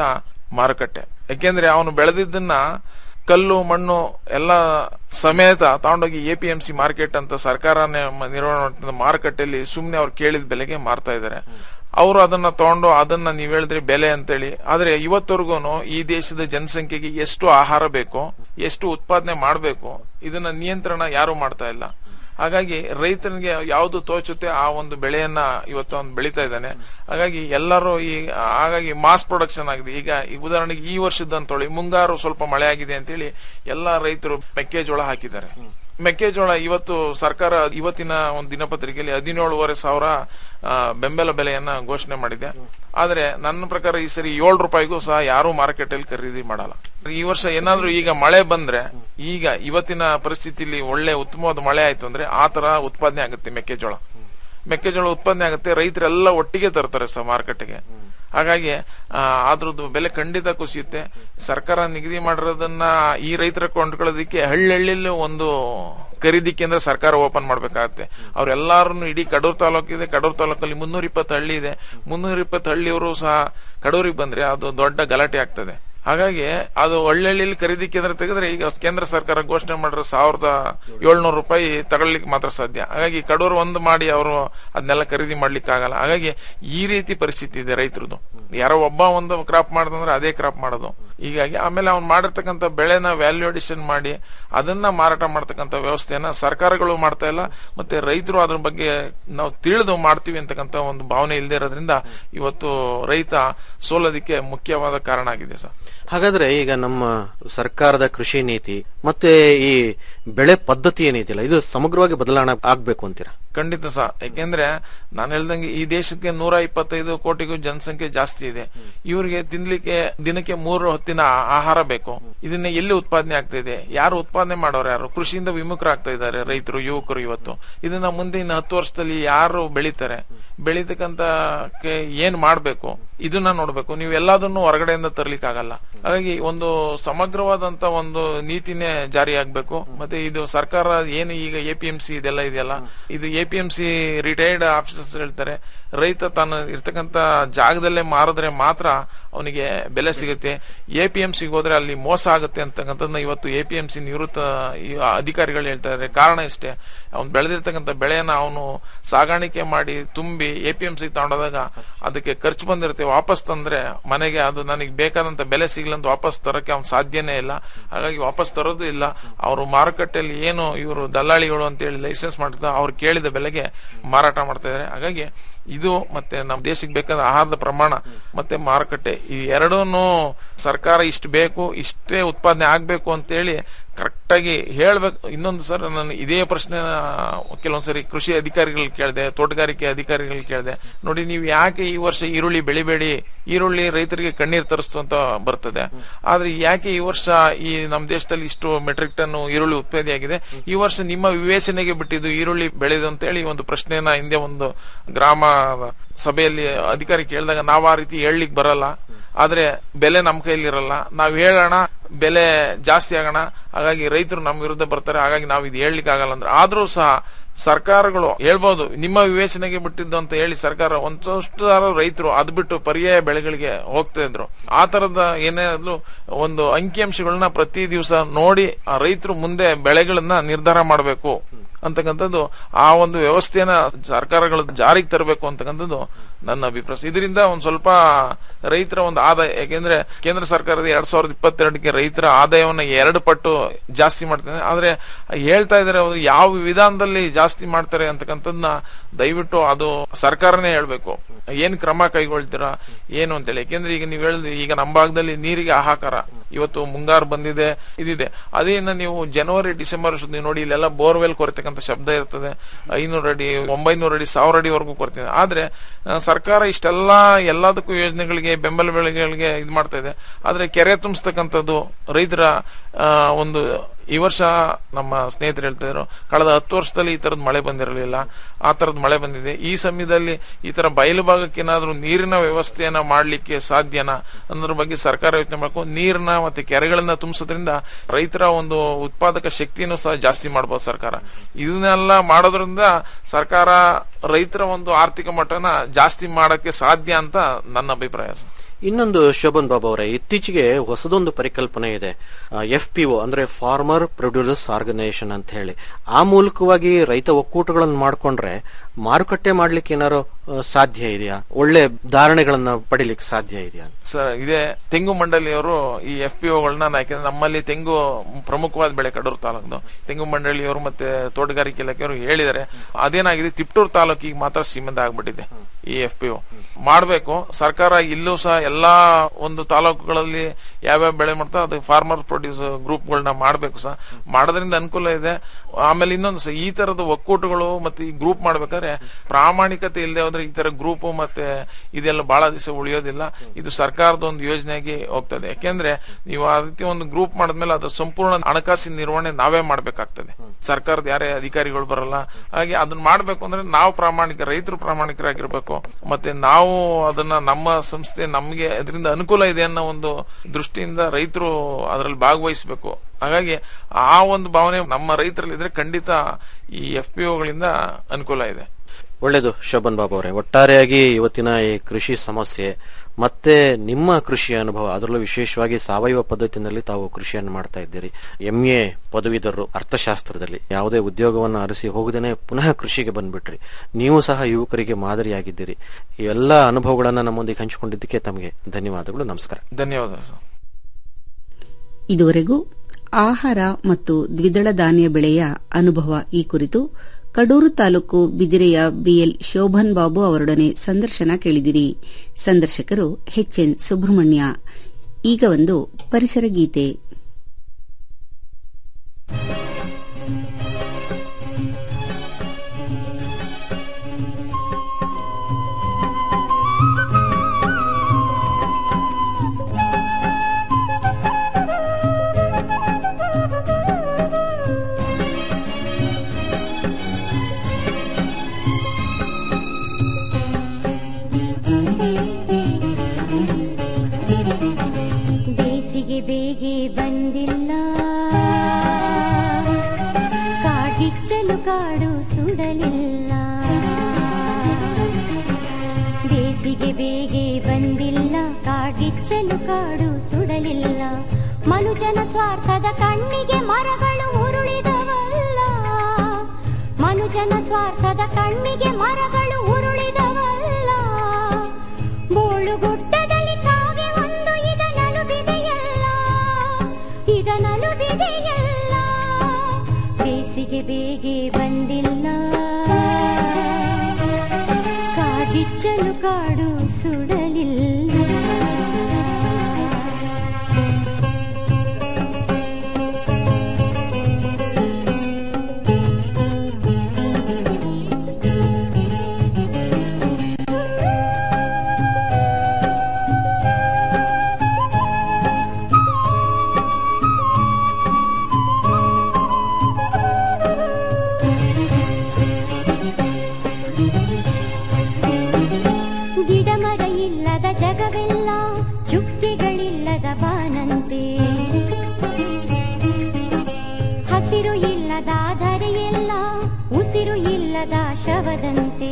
ಮಾರುಕಟ್ಟೆ ಯಾಕೆಂದ್ರೆ ಅವನು ಬೆಳೆದಿದ್ದನ್ನ ಕಲ್ಲು ಮಣ್ಣು ಎಲ್ಲ ಸಮೇತ ತಗೊಂಡೋಗಿ A P M C market ಅಂತ ಸರ್ಕಾರನೇ ಮ- ನಿರ್ವಹಣೆ ಮಾಡ್ತಿದ್ದ ಮಾರುಕಟ್ಟೆಯಲ್ಲಿ ಸುಮ್ನೆ ಅವ್ರು ಕೇಳಿದ ಬೆಲೆಗೆ ಮಾರ್ತಾ ಇದ್ದಾರೆ ಅವರು ಅದನ್ನ ತಗೊಂಡು ಅದನ್ನ ನೀವ್ ಹೇಳಿದ್ರಿ ಬೆಲೆ ಅಂತೇಳಿ ಆದ್ರೆ ಇವತ್ತವರೆಗೂ ಈ ದೇಶದ ಜನಸಂಖ್ಯೆಗೆ ಎಷ್ಟು ಆಹಾರ ಬೇಕೋ ಎಷ್ಟು ಉತ್ಪಾದನೆ ಮಾಡಬೇಕು ಇದನ್ನ ನಿಯಂತ್ರಣ ಯಾರು ಮಾಡ್ತಾ ಇಲ್ಲ ಹಾಗಾಗಿ ರೈತನಿಗೆ ಯಾವುದು ತೋಚುತ್ತೆ ಆ ಒಂದು ಬೆಳೆಯನ್ನ ಇವತ್ತು ಅವನು ಬೆಳೀತಾ ಇದ್ದಾನೆ ಹಾಗಾಗಿ ಎಲ್ಲರೂ ಈ ಹಾಗಾಗಿ ಮಾಸ್ ಪ್ರೊಡಕ್ಷನ್ ಆಗಿದೆ ಈಗ ಈ ಉದಾಹರಣೆಗೆ ಈ ವರ್ಷದ ತೊಳಿ ಮುಂಗಾರು ಸ್ವಲ್ಪ ಮಳೆ ಆಗಿದೆ ಅಂತೇಳಿ ಎಲ್ಲಾ ರೈತರು ಮೆಕ್ಕೆಜೋಳ ಹಾಕಿದ್ದಾರೆ ಮೆಕ್ಕೆಜೋಳ ಇವತ್ತು ಸರ್ಕಾರ ಇವತ್ತಿನ ಒಂದು ದಿನಪತ್ರಿಕೆಯಲ್ಲಿ ಹದಿನೇಳುವರೆ ಸಾವಿರ ಆ, ಬೆಂಬಲ ಬೆಲೆಯನ್ನ ಘೋಷಣೆ ಮಾಡಿದೆ ಆದ್ರೆ ನನ್ನ ಪ್ರಕಾರ ಈ ಸರಿ ಏಳು ರೂಪಾಯಿಗೂ ಸಹ ಯಾರು ಮಾರ್ಕೆಟಲ್ಲಿ ಖರೀದಿ ಮಾಡಲ್ಲ ಈ ವರ್ಷ ಏನಾದ್ರೂ ಈಗ ಮಳೆ ಬಂದ್ರೆ ಈಗ ಇವತ್ತಿನ ಪರಿಸ್ಥಿತಿಲಿ ಒಳ್ಳೆ ಉತ್ತಮವಾದ ಮಳೆ ಆಯ್ತು ಅಂದ್ರೆ ಆ ತರ ಉತ್ಪಾದನೆ ಆಗುತ್ತೆ ಮೆಕ್ಕೆಜೋಳ ಮೆಕ್ಕೆಜೋಳ ಉತ್ಪಾದನೆ ಆಗುತ್ತೆ ರೈತರೆಲ್ಲ ಒಟ್ಟಿಗೆ ತರ್ತಾರೆ ಸಹ ಮಾರುಕಟ್ಟೆಗೆ ಹಾಗಾಗಿ ಆ, ಅದ್ರದ್ದು ಬೆಲೆ ಖಂಡಿತ ಕುಸಿಯುತ್ತೆ ಸರ್ಕಾರ ನಿಗದಿ ಮಾಡಿರೋದನ್ನ ಈ ರೈತರ ಕೊಂಡ್ಕೊಳ್ಳೋದಕ್ಕೆ ಹಳ್ಳಿಹಳ್ಳಿಲೂ ಒಂದು ಖರೀದಿ ಕೇಂದ್ರ ಸರ್ಕಾರ ಓಪನ್ ಮಾಡ್ಬೇಕಾಗತ್ತೆ ಅವ್ರೆಲ್ಲಾರು ಇಡೀ ಕಡೂರ್ ತಾಲೂಕು ಇದೆ ಕಡೂರ್ ತಾಲೂಕಲ್ಲಿ ಮುನ್ನೂರ ಇಪ್ಪತ್ತು ಹಳ್ಳಿ ಇದೆ ಮುನ್ನೂರ ಇಪ್ಪತ್ತು ಹಳ್ಳಿಯವರು ಸಹ ಕಡೂರಿಗೆ ಬಂದ್ರೆ ಅದು ದೊಡ್ಡ ಗಲಾಟೆ ಆಗ್ತದೆ ಹಾಗಾಗಿ ಅದು ಹಳ್ಳಿಹಳ್ಳಿಲಿ ಖರೀದಿ ಕೇಂದ್ರ ತೆಗೆದ್ರೆ ಈಗ ಕೇಂದ್ರ ಸರ್ಕಾರ ಘೋಷಣೆ ಮಾಡಿರೋ ಸಾವಿರದ ಏಳ್ನೂರು ರೂಪಾಯಿ ತಗೊಳ್ಳಿಕ್ಕೆ ಮಾತ್ರ ಸಾಧ್ಯ ಹಾಗಾಗಿ ಕಡೂರು ಒಂದು ಮಾಡಿ ಅವರು ಅದನ್ನೆಲ್ಲ ಖರೀದಿ ಮಾಡ್ಲಿಕ್ಕೆ ಆಗಲ್ಲ ಹಾಗಾಗಿ ಈ ರೀತಿ ಪರಿಸ್ಥಿತಿ ಇದೆ ರೈತರದು ಯಾರೋ ಒಬ್ಬ ಒಂದು ಕ್ರಾಪ್ ಮಾಡ್ದಂದ್ರೆ ಅದೇ ಕ್ರಾಪ್ ಮಾಡೋದು ಹೀಗಾಗಿ ಆಮೇಲೆ ಅವ್ನು ಮಾಡಿರ್ತಕ್ಕಂಥ ಬೆಳೆನ ವ್ಯಾಲ್ಯೂ ಅಡಿಷನ್ ಮಾಡಿ ಅದನ್ನ ಮಾರಾಟ ಮಾಡ್ತಕ್ಕಂಥ ವ್ಯವಸ್ಥೆಯನ್ನ ಸರ್ಕಾರಗಳು ಮಾಡ್ತಾ ಇಲ್ಲ ಮತ್ತೆ ರೈತರು ಅದ್ರ ಬಗ್ಗೆ ನಾವು ತಿಳಿದು ಮಾಡ್ತೀವಿ ಅಂತಕ್ಕಂಥ ಒಂದು ಭಾವನೆ ಇಲ್ಲದೆ ಇರೋದ್ರಿಂದ ಇವತ್ತು ರೈತ ಸೋಲೋದಿಕ್ಕೆ ಮುಖ್ಯವಾದ ಕಾರಣ ಆಗಿದೆ ಸರ್ ಹಾಗಾದ್ರೆ ಈಗ ನಮ್ಮ ಸರ್ಕಾರದ ಕೃಷಿ ನೀತಿ ಮತ್ತೆ ಈ ಬೆಳೆ ಪದ್ಧತಿ ಏನೈತಿಲ್ಲ ಇದು ಸಮಗ್ರವಾಗಿ ಬದಲಾವಣೆ ಆಗ್ಬೇಕು ಅಂತೀರಾ ಖಂಡಿತ ಸಹ ಯಾಕೆಂದ್ರೆ ನಾನು ಹೇಳ್ದಂಗೆ ಈ ದೇಶಕ್ಕೆ ನೂರ ಇಪ್ಪತ್ತೈದು ಕೋಟಿಗೂ ಜನಸಂಖ್ಯೆ ಜಾಸ್ತಿ ಇದೆ ಇವರಿಗೆ ತಿನ್ಲಿಕ್ಕೆ ದಿನಕ್ಕೆ ಮೂರು ಹೊತ್ತಿನ ಆ- ಆಹಾರ ಬೇಕು ಇದನ್ನ ಎಲ್ಲಿ ಉತ್ಪಾದನೆ ಆಗ್ತಾ ಇದೆ ಯಾರು ಉತ್ಪಾದನೆ ಮಾಡೋರು ಯಾರು ಕೃಷಿಯಿಂದ ವಿಮುಖರಾಗ್ತಾ ಇದ್ದಾರೆ ರೈತರು ಯುವಕರು ಇವತ್ತು ಇದನ್ನ ಮುಂದೆ ಇನ್ನು ಹತ್ತು ವರ್ಷದಲ್ಲಿ ಯಾರು ಬೆಳೀತಾರೆ ಬೆಳೀತಕ್ಕಂತ ಏನ್ ಮಾಡ್ಬೇಕು ಇದನ್ನ ನೋಡ್ಬೇಕು ನೀವು ಎಲ್ಲದನ್ನು ಹೊರಗಡೆಯಿಂದ ತರ್ಲಿಕ್ಕೆ ಆಗಲ್ಲ ಹಾಗಾಗಿ ಒಂದು ಸಮಗ್ರವಾದಂತ ಒಂದು ನೀತಿನೇ ಜಾರಿ ಆಗ್ಬೇಕು ಮತ್ತೆ ಇದು ಸರ್ಕಾರ ಏನು ಈಗ ಎ ಪಿ ಎಂ ಸಿ ಇದೆಲ್ಲ ಇದೆಯಲ್ಲ ಇದು A P M C retired officers ಹೇಳ್ತಾರೆ ರೈತ ತಾನು ಇರ್ತಕ್ಕಂತ ಜಾಗದಲ್ಲೇ ಮಾರಿದ್ರೆ ಮಾತ್ರ ಅವನಿಗೆ ಬೆಲೆ ಸಿಗುತ್ತೆ ಎ ಪಿ ಎಂ ಸಿಗೆ ಹೋದ್ರೆ ಅಲ್ಲಿ ಮೋಸ ಆಗುತ್ತೆ ಅಂತಕ್ಕಂಥದ್ದನ್ನ ಇವತ್ತು ಎ ಪಿ ಎಂ ಸಿ ನಿವೃತ್ತ ಈ ಅಧಿಕಾರಿಗಳು ಹೇಳ್ತಾ ಇದ್ದಾರೆ ಕಾರಣ ಇಷ್ಟೇ ಅವ್ನು ಬೆಳೆದಿರ್ತಕ್ಕಂಥ ಬೆಳೆಯನ್ನ ಅವನು ಸಾಗಾಣಿಕೆ ಮಾಡಿ ತುಂಬಿ ಎ ಪಿ ಎಂ ಸಿ ತಗೊಂಡೋದಾಗ ಅದಕ್ಕೆ ಖರ್ಚು ಬಂದಿರುತ್ತೆ ವಾಪಸ್ ತಂದ್ರೆ ಮನೆಗೆ ಅದು ನನಗೆ ಬೇಕಾದಂತ ಬೆಲೆ ಸಿಗ್ಲಂತ ವಾಪಸ್ ತರಕ್ಕೆ ಅವ್ನು ಸಾಧ್ಯನೇ ಇಲ್ಲ ಹಾಗಾಗಿ ವಾಪಸ್ ತರೋದು ಇಲ್ಲ ಅವರು ಮಾರುಕಟ್ಟೆಯಲ್ಲಿ ಏನು ಇವರು ದಲ್ಲಾಳಿಗಳು ಅಂತ ಹೇಳಿ ಲೈಸೆನ್ಸ್ ಮಾಡ್ತಾರೆ ಅವ್ರು ಕೇಳಿದ ಬೆಲೆಗೆ ಮಾರಾಟ ಮಾಡ್ತಾ ಇದ್ದಾರೆ ಹಾಗಾಗಿ ಇದು ಮತ್ತೆ ನಮ್ಮ ದೇಶಕ್ಕೆ ಬೇಕಾದ ಆಹಾರದ ಪ್ರಮಾಣ ಮತ್ತೆ ಮಾರುಕಟ್ಟೆ ಈ ಎರಡೂನು ಸರ್ಕಾರ ಇಷ್ಟು ಬೇಕು ಇಷ್ಟೇ ಉತ್ಪಾದನೆ ಆಗ್ಬೇಕು ಅಂತೇಳಿ ಕರೆಕ್ಟ್ ಆಗಿ ಹೇಳ್ಬೇಕು ಇನ್ನೊಂದು ಸರ್ ನಾನು ಇದೇ ಪ್ರಶ್ನೆ ಕೆಲವೊಂದ್ಸರಿ ಕೃಷಿ ಅಧಿಕಾರಿಗಳು ಕೇಳಿದೆ ತೋಟಗಾರಿಕೆ ಅಧಿಕಾರಿಗಳು ಕೇಳಿದೆ ನೋಡಿ ನೀವು ಯಾಕೆ ಈ ವರ್ಷ ಈರುಳ್ಳಿ ಬೆಳಿಬೇಡಿ ಈರುಳ್ಳಿ ರೈತರಿಗೆ ಕಣ್ಣೀರ್ ತರಿಸ್ತು ಅಂತ ಬರ್ತದೆ ಆದ್ರೆ ಯಾಕೆ ಈ ವರ್ಷ ಈ ನಮ್ಮ ದೇಶದಲ್ಲಿ ಇಷ್ಟು ಮೆಟ್ರಿಕ್ ಟನ್ ಈರುಳ್ಳಿ ಉತ್ಪಾದನೆ ಆಗಿದೆ ಈ ವರ್ಷ ನಿಮ್ಮ ವಿವೇಚನೆಗೆ ಬಿಟ್ಟಿದ್ದು ಈರುಳ್ಳಿ ಬೆಳೆದು ಅಂತ ಹೇಳಿ ಒಂದು ಪ್ರಶ್ನೆನ ಹಿಂದೆ ಒಂದು ಗ್ರಾಮ ಸಭೆಯಲ್ಲಿ ಅಧಿಕಾರಿ ಕೇಳಿದಾಗ ನಾವು ಆ ರೀತಿ ಹೇಳಲಿಕ್ಕೆ ಬರಲ್ಲ ಆದ್ರೆ ಬೆಲೆ ನಮ್ಮ ಕೈಲಿ ಇರಲ್ಲ ನಾವ್ ಹೇಳೋಣ ಬೆಲೆ ಜಾಸ್ತಿ ಆಗೋಣ ಹಾಗಾಗಿ ರೈತರು ನಮ್ಮ ವಿರುದ್ಧ ಬರ್ತಾರೆ ಹಾಗಾಗಿ ನಾವು ಇದು ಹೇಳಲಿಕ್ಕೆ ಆಗಲ್ಲ ಅಂದ್ರೆ ಆದ್ರೂ ಸಹ ಸರ್ಕಾರಗಳು ಹೇಳ್ಬೋದು ನಿಮ್ಮ ವಿವೇಚನೆಗೆ ಬಿಟ್ಟಿದ್ದು ಅಂತ ಹೇಳಿ ಸರ್ಕಾರ ಒಂದಷ್ಟು ರೈತರು ಅದ್ ಬಿಟ್ಟು ಪರ್ಯಾಯ ಬೆಳೆಗಳಿಗೆ ಹೋಗ್ತಾ ಇದ್ರು ಆ ತರದ ಏನಾದ್ರು ಒಂದು ಅಂಕಿಅಂಶಗಳನ್ನ ಪ್ರತಿ ದಿವಸ ನೋಡಿ ಆ ರೈತರು ಮುಂದೆ ಬೆಳೆಗಳನ್ನ ನಿರ್ಧಾರ ಮಾಡಬೇಕು ಅಂತಕ್ಕಂಥದ್ದು ಆ ಒಂದು ವ್ಯವಸ್ಥೆಯನ್ನ ಸರ್ಕಾರಗಳು ಜಾರಿಗೆ ತರಬೇಕು ಅಂತಕ್ಕಂಥದ್ದು ನನ್ನ ಅಭಿಪ್ರಾಯ ಇದರಿಂದ ಒಂದ್ ಸ್ವಲ್ಪ ರೈತರ ಒಂದು ಆದಾಯ ಯಾಕೆಂದ್ರೆ ಕೇಂದ್ರ ಸರ್ಕಾರದ ಎರಡ್ ಸಾವಿರದ ಇಪ್ಪತ್ತೆರಡಕ್ಕೆ ರೈತರ ಆದಾಯವನ್ನ ಎರಡು ಪಟ್ಟು ಜಾಸ್ತಿ ಮಾಡ್ತಾರೆ ಆದ್ರೆ ಹೇಳ್ತಾ ಇದಾರೆ ಅವ್ರು ಯಾವ ವಿಧಾನದಲ್ಲಿ ಜಾಸ್ತಿ ಮಾಡ್ತಾರೆ ಅಂತಕ್ಕಂಥದ್ದನ್ನ ದಯವಿಟ್ಟು ಅದು ಸರ್ಕಾರನೇ ಹೇಳ್ಬೇಕು ಏನ್ ಕ್ರಮ ಕೈಗೊಳ್ತೀರಾ ಏನು ಅಂತೇಳಿ ಯಾಕೆಂದ್ರೆ ಈಗ ನೀವು ಹೇಳಿದ್ರಿ ಈಗ ನಮ್ಮ ಭಾಗದಲ್ಲಿ ನೀರಿಗೆ ಹಾಹಾಕಾರ ಇವತ್ತು ಮುಂಗಾರು ಬಂದಿದೆ ಇದಿದೆ ಅದೇ ಇನ್ನು ನೀವು ಜನವರಿ ಡಿಸೆಂಬರ್ ಅಷ್ಟೊತ್ತಿಗೆ ನೀವು ನೋಡಿ ಇಲ್ಲೆಲ್ಲ ಬೋರ್ವೆಲ್ ಕೊರತಕ್ಕಂಥ ಶಬ್ದ ಇರ್ತದೆ ಐನೂರು ಅಡಿ ಒಂಬೈನೂರು ಅಡಿ ಸಾವಿರ ಅಡಿವರೆಗೂ ಕೊರತೆ ಇದೆ ಆದ್ರೆ ಆ, ಸರ್ಕಾರ ಇಷ್ಟೆಲ್ಲ ಎಲ್ಲದಕ್ಕೂ ಯೋಜನೆಗಳಿಗೆ ಬೆಂಬಲ ಬೆಳೆಗಳಿಗೆ ಇದು ಮಾಡ್ತಾ ಇದೆ ಆದ್ರೆ ಕೆರೆ ತುಂಬಿಸ್ತಕ್ಕಂಥದ್ದು ರೈತರ ಆ, ಒಂದು ಈ ವರ್ಷ ನಮ್ಮ ಸ್ನೇಹಿತರು ಹೇಳ್ತಾ ಇದ್ರು ಕಳೆದ ಹತ್ತು ವರ್ಷದಲ್ಲಿ ಈ ತರದ ಮಳೆ ಬಂದಿರಲಿಲ್ಲ ಆ ತರದ ಮಳೆ ಬಂದಿದೆ ಈ ಸಮಯದಲ್ಲಿ ಈ ತರ ಬಯಲು ಭಾಗಕ್ಕೆ ಏನಾದ್ರೂ ನೀರಿನ ವ್ಯವಸ್ಥೆಯನ್ನ ಮಾಡ್ಲಿಕ್ಕೆ ಸಾಧ್ಯನಾ ಅನ್ನೋದ್ರ ಬಗ್ಗೆ ಸರ್ಕಾರ ಯೋಚನೆ ಮಾಡಬೇಕು ನೀರನ್ನ ಮತ್ತೆ ಕೆರೆಗಳನ್ನ ತುಂಬಿಸೋದ್ರಿಂದ ರೈತರ ಒಂದು ಉತ್ಪಾದಕ ಶಕ್ತಿಯನ್ನು ಸಹ ಜಾಸ್ತಿ ಮಾಡಬಹುದು ಸರ್ಕಾರ ಇದನ್ನೆಲ್ಲ ಮಾಡೋದ್ರಿಂದ ಸರ್ಕಾರ ರೈತರ ಒಂದು ಆರ್ಥಿಕ ಮಟ್ಟನ ಜಾಸ್ತಿ ಮಾಡಕ್ಕೆ ಸಾಧ್ಯ ಅಂತ ನನ್ನ ಅಭಿಪ್ರಾಯ ಸರ್ ಇನ್ನೊಂದು ಶೋಭನ್ ಬಾಬು ಅವರೇ ಇತ್ತೀಚೆಗೆ ಹೊಸದೊಂದು ಪರಿಕಲ್ಪನೆ ಇದೆ ಎಫ್ ಪಿ ಒ ಅಂದ್ರೆ ಫಾರ್ಮರ್ ಪ್ರೊಡ್ಯೂಸರ್ಸ್ ಆರ್ಗನೈಸೇಷನ್ ಅಂತ ಹೇಳಿ ಆ ಮೂಲಕವಾಗಿ ರೈತ ಒಕ್ಕೂಟಗಳನ್ನು ಮಾಡ್ಕೊಂಡ್ರೆ ಮಾರುಕಟ್ಟೆ ಮಾಡ್ಲಿಕ್ಕೆ ಏನಾರು ಆ, ಸಾಧ್ಯ ಇದೆಯಾ ಒಳ್ಳೆ ಧಾರಣೆಗಳನ್ನ ಪಡಿಲಿಕ್ಕೆ ಸಾಧ್ಯ ಇದೆಯಾ ಸರ್ ಇದೇ ತೆಂಗು ಮಂಡಳಿಯವರು ಈ ಎಫ್ ಪಿ ಒಗಳನ್ನ ಯಾಕೆಂದ್ರೆ ನಮ್ಮಲ್ಲಿ ತೆಂಗು ಪ್ರಮುಖವಾದ ಬೆಳೆ ಕಡೂರು ತಾಲೂಕು ತೆಂಗು ಮಂಡಳಿಯವರು ಮತ್ತೆ ತೋಟಗಾರಿಕೆ ಇಲಾಖೆಯವರು ಹೇಳಿದ್ದಾರೆ ಅದೇನಾಗಿದೆ ತಿಪ್ಟೂರು ತಾಲೂಕಿಗೆ ಮಾತ್ರ ಸೀಮಿತ ಆಗ್ಬಿಟ್ಟಿದೆ ಈ ಎಫ್ ಪಿ ಒ ಮಾಡ್ಬೇಕು ಸರ್ಕಾರ ಇಲ್ಲೂ ಸಹ ಎಲ್ಲಾ ಒಂದು ತಾಲೂಕುಗಳಲ್ಲಿ ಯಾವ್ಯಾವ ಬೆಳೆ ಮಾಡ್ತಾ ಅದು ಫಾರ್ಮರ್ ಪ್ರೊಡ್ಯೂಸ್ ಗ್ರೂಪ್ಗಳನ್ನ ಮಾಡ್ಬೇಕು ಸಹ ಮಾಡೋದ್ರಿಂದ ಅನುಕೂಲ ಇದೆ ಆಮೇಲೆ ಇನ್ನೊಂದು ಸಹ ಈ ತರದ ಒಕ್ಕೂಟಗಳು ಮತ್ತೆ ಈ ಗ್ರೂಪ್ ಮಾಡ್ಬೇಕಾದ್ರೆ ಪ್ರಾಮಾಣಿಕತೆ ಇಲ್ಲದೆ ಹೋದ್ರೆ ಈ ತರ ಗ್ರೂಪ್ ಮತ್ತೆ ಇದೆಲ್ಲ ಬಹಳ ದಿವಸ ಉಳಿಯೋದಿಲ್ಲ ಇದು ಸರ್ಕಾರದ ಒಂದು ಯೋಜನೆಯಾಗಿ ಹೋಗ್ತದೆ ಯಾಕೆಂದ್ರೆ ನೀವು ಆ ರೀತಿ ಒಂದು ಗ್ರೂಪ್ ಮಾಡಿದ್ಮೇಲೆ ಅದ್ರ ಸಂಪೂರ್ಣ ಹಣಕಾಸಿನ ನಿರ್ವಹಣೆ ನಾವೇ ಮಾಡ್ಬೇಕಾಗ್ತದೆ ಸರ್ಕಾರದ ಯಾರೇ ಅಧಿಕಾರಿಗಳು ಬರಲ್ಲ ಹಾಗೆ ಅದನ್ನ ಮಾಡ್ಬೇಕು ಅಂದ್ರೆ ನಾವು ಪ್ರಾಮಾಣಿಕ ರೈತರು ಪ್ರಾಮಾಣಿಕರಾಗಿರ್ಬೇಕು ಮತ್ತೆ ನಾವು ಅದನ್ನ ನಮ್ಮ ಸಂಸ್ಥೆ ನಮ್ಗೆ ಅದರಿಂದ ಅನುಕೂಲ ಇದೆ ಅನ್ನೋ ಒಂದು ದೃಷ್ಟಿಯಿಂದ ರೈತರು ಅದರಲ್ಲಿ ಭಾಗವಹಿಸಬೇಕು ಹಾಗಾಗಿ ಆ ಒಂದು ಭಾವನೆ ನಮ್ಮ ರೈತರಲ್ಲಿ ಇದ್ರೆ ಖಂಡಿತ ಈ ಎಫ್ ಪಿ ಒಗಳಿಂದ ಅನುಕೂಲ ಇದೆ ಒಳ್ಳೇದು ಶೋಭನ್ ಬಾಬು ಅವರೇ ಒಟ್ಟಾರೆಯಾಗಿ ಇವತ್ತಿನ ಈ ಕೃಷಿ ಸಮಸ್ಯೆ ಮತ್ತೆ ನಿಮ್ಮ ಕೃಷಿ ಅನುಭವ ಅದರಲ್ಲೂ ವಿಶೇಷವಾಗಿ ಸಾವಯವ ಪದ್ಧತಿನಲ್ಲಿ ತಾವು ಕೃಷಿಯನ್ನು ಮಾಡ್ತಾ ಇದ್ದೀರಿ ಎಂ ಎ ಪದವೀಧರರು ಅರ್ಥಶಾಸ್ತ್ರದಲ್ಲಿ ಯಾವುದೇ ಉದ್ಯೋಗವನ್ನು ಅರಸಿ ಹೋಗದೇನೆ ಪುನಃ ಕೃಷಿಗೆ ಬಂದ್ಬಿಟ್ರಿ ನೀವು ಸಹ ಯುವಕರಿಗೆ ಮಾದರಿಯಾಗಿದ್ದೀರಿ ಈ ಎಲ್ಲ ಅನುಭವಗಳನ್ನ ನಮ್ಮೊಂದಿಗೆ ಹಂಚಿಕೊಂಡಿದ್ದಕ್ಕೆ ತಮಗೆ ಧನ್ಯವಾದಗಳು ನಮಸ್ಕಾರ ಧನ್ಯವಾದ ಸರ್ ಇದುವರೆಗೂ ಆಹಾರ ಮತ್ತು ದ್ವಿದಳ ಧಾನ್ಯ ಬೆಳೆಯ ಅನುಭವ ಈ ಕುರಿತು ಕಡೂರು ತಾಲೂಕು ಬಿದಿರೆಯ ಬಿಎಲ್ ಶೋಭನ್ ಬಾಬು ಅವರೊಡನೆ ಸಂದರ್ಶನ ಕೇಳಿದಿರಿ ಸಂದರ್ಶಕರು ಎಚ್ಎನ್ ಸುಬ್ರಹ್ಮಣ್ಯ ಈಗ ಒಂದು ಪರಿಸರ ಗೀತೆ ಬೇಸಿಗೆ ಬೇಗೆ ಬಂದಿಲ್ಲ ಕಾಡಿಚ್ಚಲು ಕಾಡು ಸುಡಲಿಲ್ಲ ಬೇಸಿಗೆ ಬೇಗೆ ಬಂದಿಲ್ಲ ಕಾಡಿಚ್ಚಲು ಕಾಡು ಸುಡಲಿಲ್ಲ ಮನುಜನ ಸ್ವಾರ್ಥದ ಕಣ್ಣಿಗೆ ಮರಗಳು ಉರುಳಿದವಲ್ಲ ಮನುಜನ ಸ್ವಾರ್ಥದ ಕಣ್ಣಿಗೆ ಮರಗಳು ಉರುಳಿದವಲ್ಲ ಬೋಳುಗುಡ್ಡದಲ್ಲಿ ಕಾಗೆ ಒಂದು ಇದನಲುಬಿದೆಯಲ್ಲ ಇದನಲುಬಿದೆಯಲ್ಲ ಬೇಸಿಗೆ ಬೇಗೆ ಬಂದಿಲ್ಲ ಕಾಡಿಚ್ಚಲು ಕಾಡು ಸುಡಲಿಲ್ಲ ಗಿಡಮರ ಇಲ್ಲದ ಜಗವೆಲ್ಲ ಚುಕ್ಕೆಗಳಿಲ್ಲದ ಬಾನಂತೆ ಹಸಿರು ಇಲ್ಲದ ಧರೆಯೆಲ್ಲ ಉಸಿರು ಇಲ್ಲದ ಶವದಂತೆ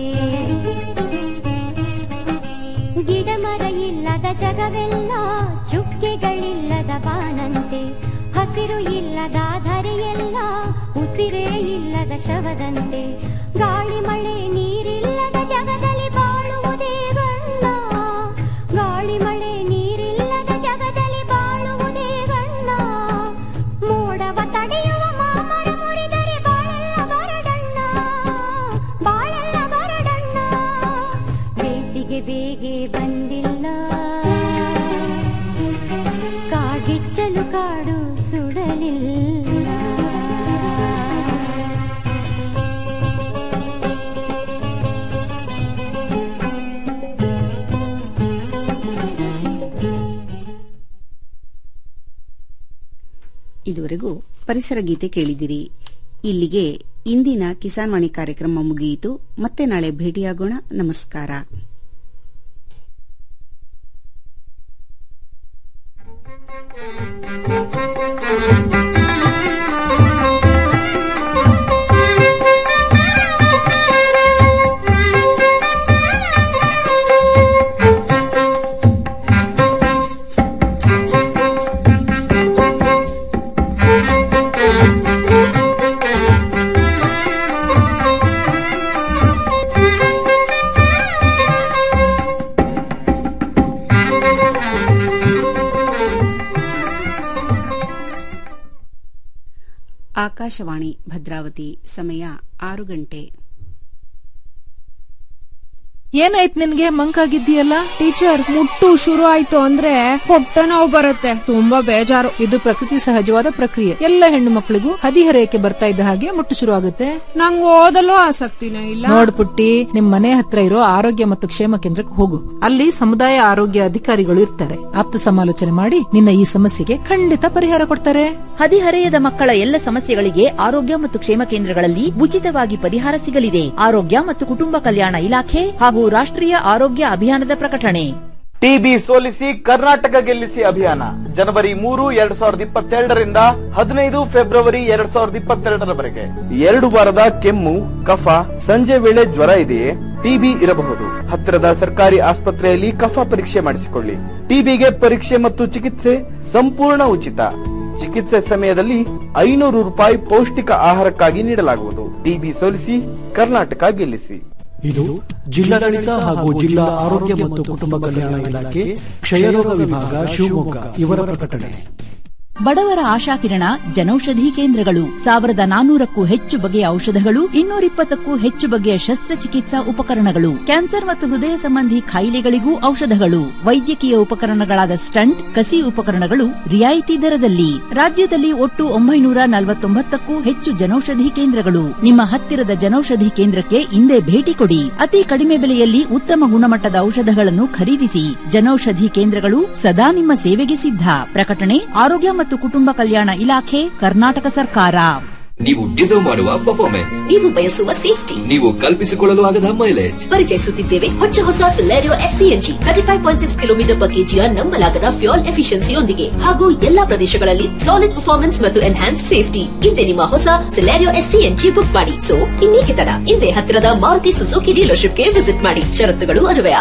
ಗಿಡಮರ ಇಲ್ಲದ ಜಗವೆಲ್ಲ ಚುಕ್ಕೆಗಳಿಲ್ಲದ ಬಾನಂತೆ ಹಸಿರು ಇಲ್ಲದ ಧರೆಯೆಲ್ಲ ಉಸಿರೇ ಇಲ್ಲದ ಶವದಂತೆ ಗಾಳಿ ಮಳೆ ನೀರಿಲ್ಲದ ಜಗದಲ್ಲಿ ಬಾಳುವುದೇ ಗಣ್ಣ ಗಾಳಿ ಮಳೆ ನೀರಿಲ್ಲದ ಜಗದಲ್ಲಿ ಬಾಳುವುದೇ ಗಣ್ಣ ಮೋಡವ ತಡೆಯುವ ಮಾಮರ ಮುರಿದರೆ ಬಾಳೆಲ್ಲ ಬರಡಣ್ಣ ಬಾಳೆಲ್ಲ ಬರಡಣ್ಣ ಬೇಸಿಗೆ ಬೇಗೆ ಬಂದಿಲ್ಲ ಕಾಗಿಚ್ಚಲು ಕಾಡು ಸುಡಲಿಲ್ಲ ಇದುವರೆಗೂ ಪರಿಸರ ಗೀತೆ ಕೇಳಿದಿರಿ ಇಲ್ಲಿಗೆ ಇಂದಿನ ಕಿಸಾನ್ ವಾಣಿ ಕಾರ್ಯಕ್ರಮ ಮುಗಿಯಿತು ಮತ್ತೆ ನಾಳೆ ಭೇಟಿಯಾಗೋಣ ನಮಸ್ಕಾರ ಆಕಾಶವಾಣಿ ಭದ್ರಾವತಿ ಸಮಯ ಆರು ಗಂಟೆ ಏನಾಯ್ತು ನಿನ್ಗೆ ಮಂಕಾಗಿದ್ದೀಯಲ್ಲ ಟೀಚರ್ ಮುಟ್ಟು ಶುರು ಆಯ್ತು ಅಂದ್ರೆ ಹೊಟ್ಟೆ ನೋವು ಬರುತ್ತೆ ತುಂಬಾ ಬೇಜಾರು ಇದು ಪ್ರಕೃತಿ ಸಹಜವಾದ ಪ್ರಕ್ರಿಯೆ ಎಲ್ಲ ಹೆಣ್ಣು ಮಕ್ಕಳಿಗೂ ಹದಿಹರೆಯಕ್ಕೆ ಬರ್ತಾ ಇದ್ದ ಹಾಗೆ ಮುಟ್ಟು ಶುರು ಆಗುತ್ತೆ ನಂಗ್ ಓದಲು ಆಸಕ್ತಿನೇ ಇಲ್ಲ ನೋಡ್ ಪುಟ್ಟಿ ನಿಮ್ ಮನೆ ಹತ್ರ ಇರೋ ಆರೋಗ್ಯ ಮತ್ತು ಕ್ಷೇಮ ಕೇಂದ್ರಕ್ಕೆ ಹೋಗು ಅಲ್ಲಿ ಸಮುದಾಯ ಆರೋಗ್ಯ ಅಧಿಕಾರಿಗಳು ಇರ್ತಾರೆ ಆಪ್ತ ಸಮಾಲೋಚನೆ ಮಾಡಿ ನಿನ್ನ ಈ ಸಮಸ್ಯೆಗೆ ಖಂಡಿತ ಪರಿಹಾರ ಕೊಡ್ತಾರೆ ಹದಿಹರೆಯದ ಮಕ್ಕಳ ಎಲ್ಲ ಸಮಸ್ಯೆಗಳಿಗೆ ಆರೋಗ್ಯ ಮತ್ತು ಕ್ಷೇಮ ಕೇಂದ್ರಗಳಲ್ಲಿ ಉಚಿತವಾಗಿ ಪರಿಹಾರ ಸಿಗಲಿದೆ ಆರೋಗ್ಯ ಮತ್ತು ಕುಟುಂಬ ಕಲ್ಯಾಣ ಇಲಾಖೆ ಹಾಗೂ ರಾಷ್ಟ್ರೀಯ ಆರೋಗ್ಯ ಅಭಿಯಾನದ ಪ್ರಕಟಣೆ ಟಿಬಿ ಸೋಲಿಸಿ ಕರ್ನಾಟಕ ಗೆಲ್ಲಿಸಿ ಅಭಿಯಾನ ಜನವರಿ ಮೂರು ಎರಡ್ ಸಾವಿರದ ಇಪ್ಪತ್ತೆರಡರಿಂದ ಹದಿನೈದು ಫೆಬ್ರವರಿ ಎರಡ್ ಸಾವಿರದ ಇಪ್ಪತ್ತೆರಡರವರೆಗೆ ಎರಡು ವಾರದ ಕೆಮ್ಮು ಕಫ ಸಂಜೆ ವೇಳೆ ಜ್ವರ ಇದೆಯೇ ಟಿಬಿ ಇರಬಹುದು ಹತ್ತಿರದ ಸರ್ಕಾರಿ ಆಸ್ಪತ್ರೆಯಲ್ಲಿ ಕಫ ಪರೀಕ್ಷೆ ಮಾಡಿಸಿಕೊಳ್ಳಿ ಟಿಬಿಗೆ ಪರೀಕ್ಷೆ ಮತ್ತು ಚಿಕಿತ್ಸೆ ಸಂಪೂರ್ಣ ಉಚಿತ ಚಿಕಿತ್ಸೆ ಸಮಯದಲ್ಲಿ ಐನೂರು ರೂಪಾಯಿ ಪೌಷ್ಟಿಕ ಆಹಾರಕ್ಕಾಗಿ ನೀಡಲಾಗುವುದು ಟಿಬಿ ಸೋಲಿಸಿ ಕರ್ನಾಟಕ ಗೆಲ್ಲಿಸಿ ಇದು ಜಿಲ್ಲಾಡಳಿತ ಹಾಗೂ ಜಿಲ್ಲಾ ಆರೋಗ್ಯ ಮತ್ತು ಕುಟುಂಬ ಕಲ್ಯಾಣ ಇಲಾಖೆ ಕ್ಷಯರೋಗ ವಿಭಾಗ ಶಿವಮೊಗ್ಗ ಇವರ ಪ್ರಕಟಣೆ ಬಡವರ ಆಶಾಕಿರಣ ಜನೌಷಧಿ ಕೇಂದ್ರಗಳು ಸಾವಿರದ ನಾನೂರಕ್ಕೂ ಹೆಚ್ಚು ಬಗೆಯ ಔಷಧಗಳು ಇನ್ನೂರಿಪ್ಪತ್ತಕ್ಕೂ ಹೆಚ್ಚು ಬಗೆಯ ಶಸ್ತ್ರಚಿಕಿತ್ಸಾ ಉಪಕರಣಗಳು ಕ್ಯಾನ್ಸರ್ ಮತ್ತು ಹೃದಯ ಸಂಬಂಧಿ ಕಾಯಿಲೆಗಳಿಗೂ ಔಷಧಗಳು ವೈದ್ಯಕೀಯ ಉಪಕರಣಗಳಾದ ಸ್ಟಂಟ್ ಕಸಿ ಉಪಕರಣಗಳು ರಿಯಾಯಿತಿ ದರದಲ್ಲಿ ರಾಜ್ಯದಲ್ಲಿ ಒಟ್ಟು ಒಂಬೈನೂರ ನಲವತ್ತೊಂಬತ್ತಕ್ಕೂ ಹೆಚ್ಚು ಜನೌಷಧಿ ಕೇಂದ್ರಗಳು ನಿಮ್ಮ ಹತ್ತಿರದ ಜನೌಷಧಿ ಕೇಂದ್ರಕ್ಕೆ ಇಂದೇ ಭೇಟಿ ಕೊಡಿ ಅತಿ ಕಡಿಮೆ ಬೆಲೆಯಲ್ಲಿ ಉತ್ತಮ ಗುಣಮಟ್ಟದ ಔಷಧಗಳನ್ನು ಖರೀದಿಸಿ ಜನೌಷಧಿ ಕೇಂದ್ರಗಳು ಸದಾ ನಿಮ್ಮ ಸೇವೆಗೆ ಸಿದ್ಧ ಪ್ರಕಟಣೆ ಆರೋಗ್ಯ ಮತ್ತು ಕುಟುಂಬ ಕಲ್ಯಾಣ ಇಲಾಖೆ ಕರ್ನಾಟಕ ಸರ್ಕಾರ ನೀವು ಡಿಸರ್ವ್ ಮಾಡುವ ಪರ್ಫಾರ್ಮೆನ್ಸ್ ನೀವು ಬಯಸುವ ಸೇಫ್ಟಿ ನೀವು ಕಲ್ಪಿಸಿಕೊಳ್ಳಲು ಆಗದ ಮೈಲೇಜ್ ಪರಿಚಯಿಸುತ್ತಿದ್ದೇವೆ ಹೊಚ್ಚ ಹೊಸ Celerio S CNG thirty five point six kilometre per ಕೆಜಿಯ ನಂಬಲಾಗದ ಫ್ಯೂಲ್ ಎಫಿಷಿಯನ್ಸಿಯೊಂದಿಗೆ ಹಾಗೂ ಎಲ್ಲಾ ಪ್ರದೇಶಗಳಲ್ಲಿ ಸಾಲಿಡ್ ಪರ್ಫಾರ್ಮೆನ್ಸ್ ಮತ್ತು ಎನ್ಹಾನ್ಸ್ ಸೇಫ್ಟಿ ಇಂದೇ ನಿಮ್ಮ ಹೊಸ ಸಿಲೆರಿಯೋ ಎಸ್ಸಿಎನ್ಜಿ ಬುಕ್ ಮಾಡಿ ಸೊ ಇನ್ನೇಕೆ ತಡ ಇಂದೇ ಹತ್ತಿರದ ಮಾರುತಿ ಸುಜುಕಿ ಡೀಲರ್ಶಿಪ್ಗೆ ವಿಸಿಟ್ ಮಾಡಿ ಷರತ್ತುಗಳು ಅನ್ವಯ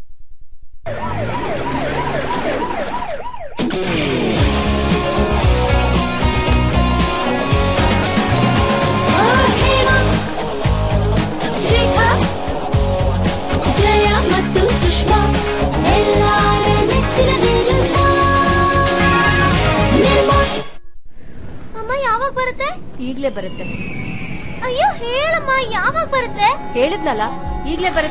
ಜಯ ಮತ್ತು ಸುಷ್ಮಾ ಎಲ್ಲಾರ ನೆಚ್ಚಿನ ನಿರ್ಮಾ ನಿರ್ಮಾ ಅಮ್ಮ ಯಾವಾಗ ಬರುತ್ತೆ ಈಗ್ಲೇ ಬರುತ್ತೆ ಅಯ್ಯೋ ಹೇಳಮ್ಮ ಯಾವಾಗ ಬರುತ್ತೆ ಹೇಳಿದ್ನಲ್ಲ ಈಗ್ಲೇ ಬರುತ್ತೆ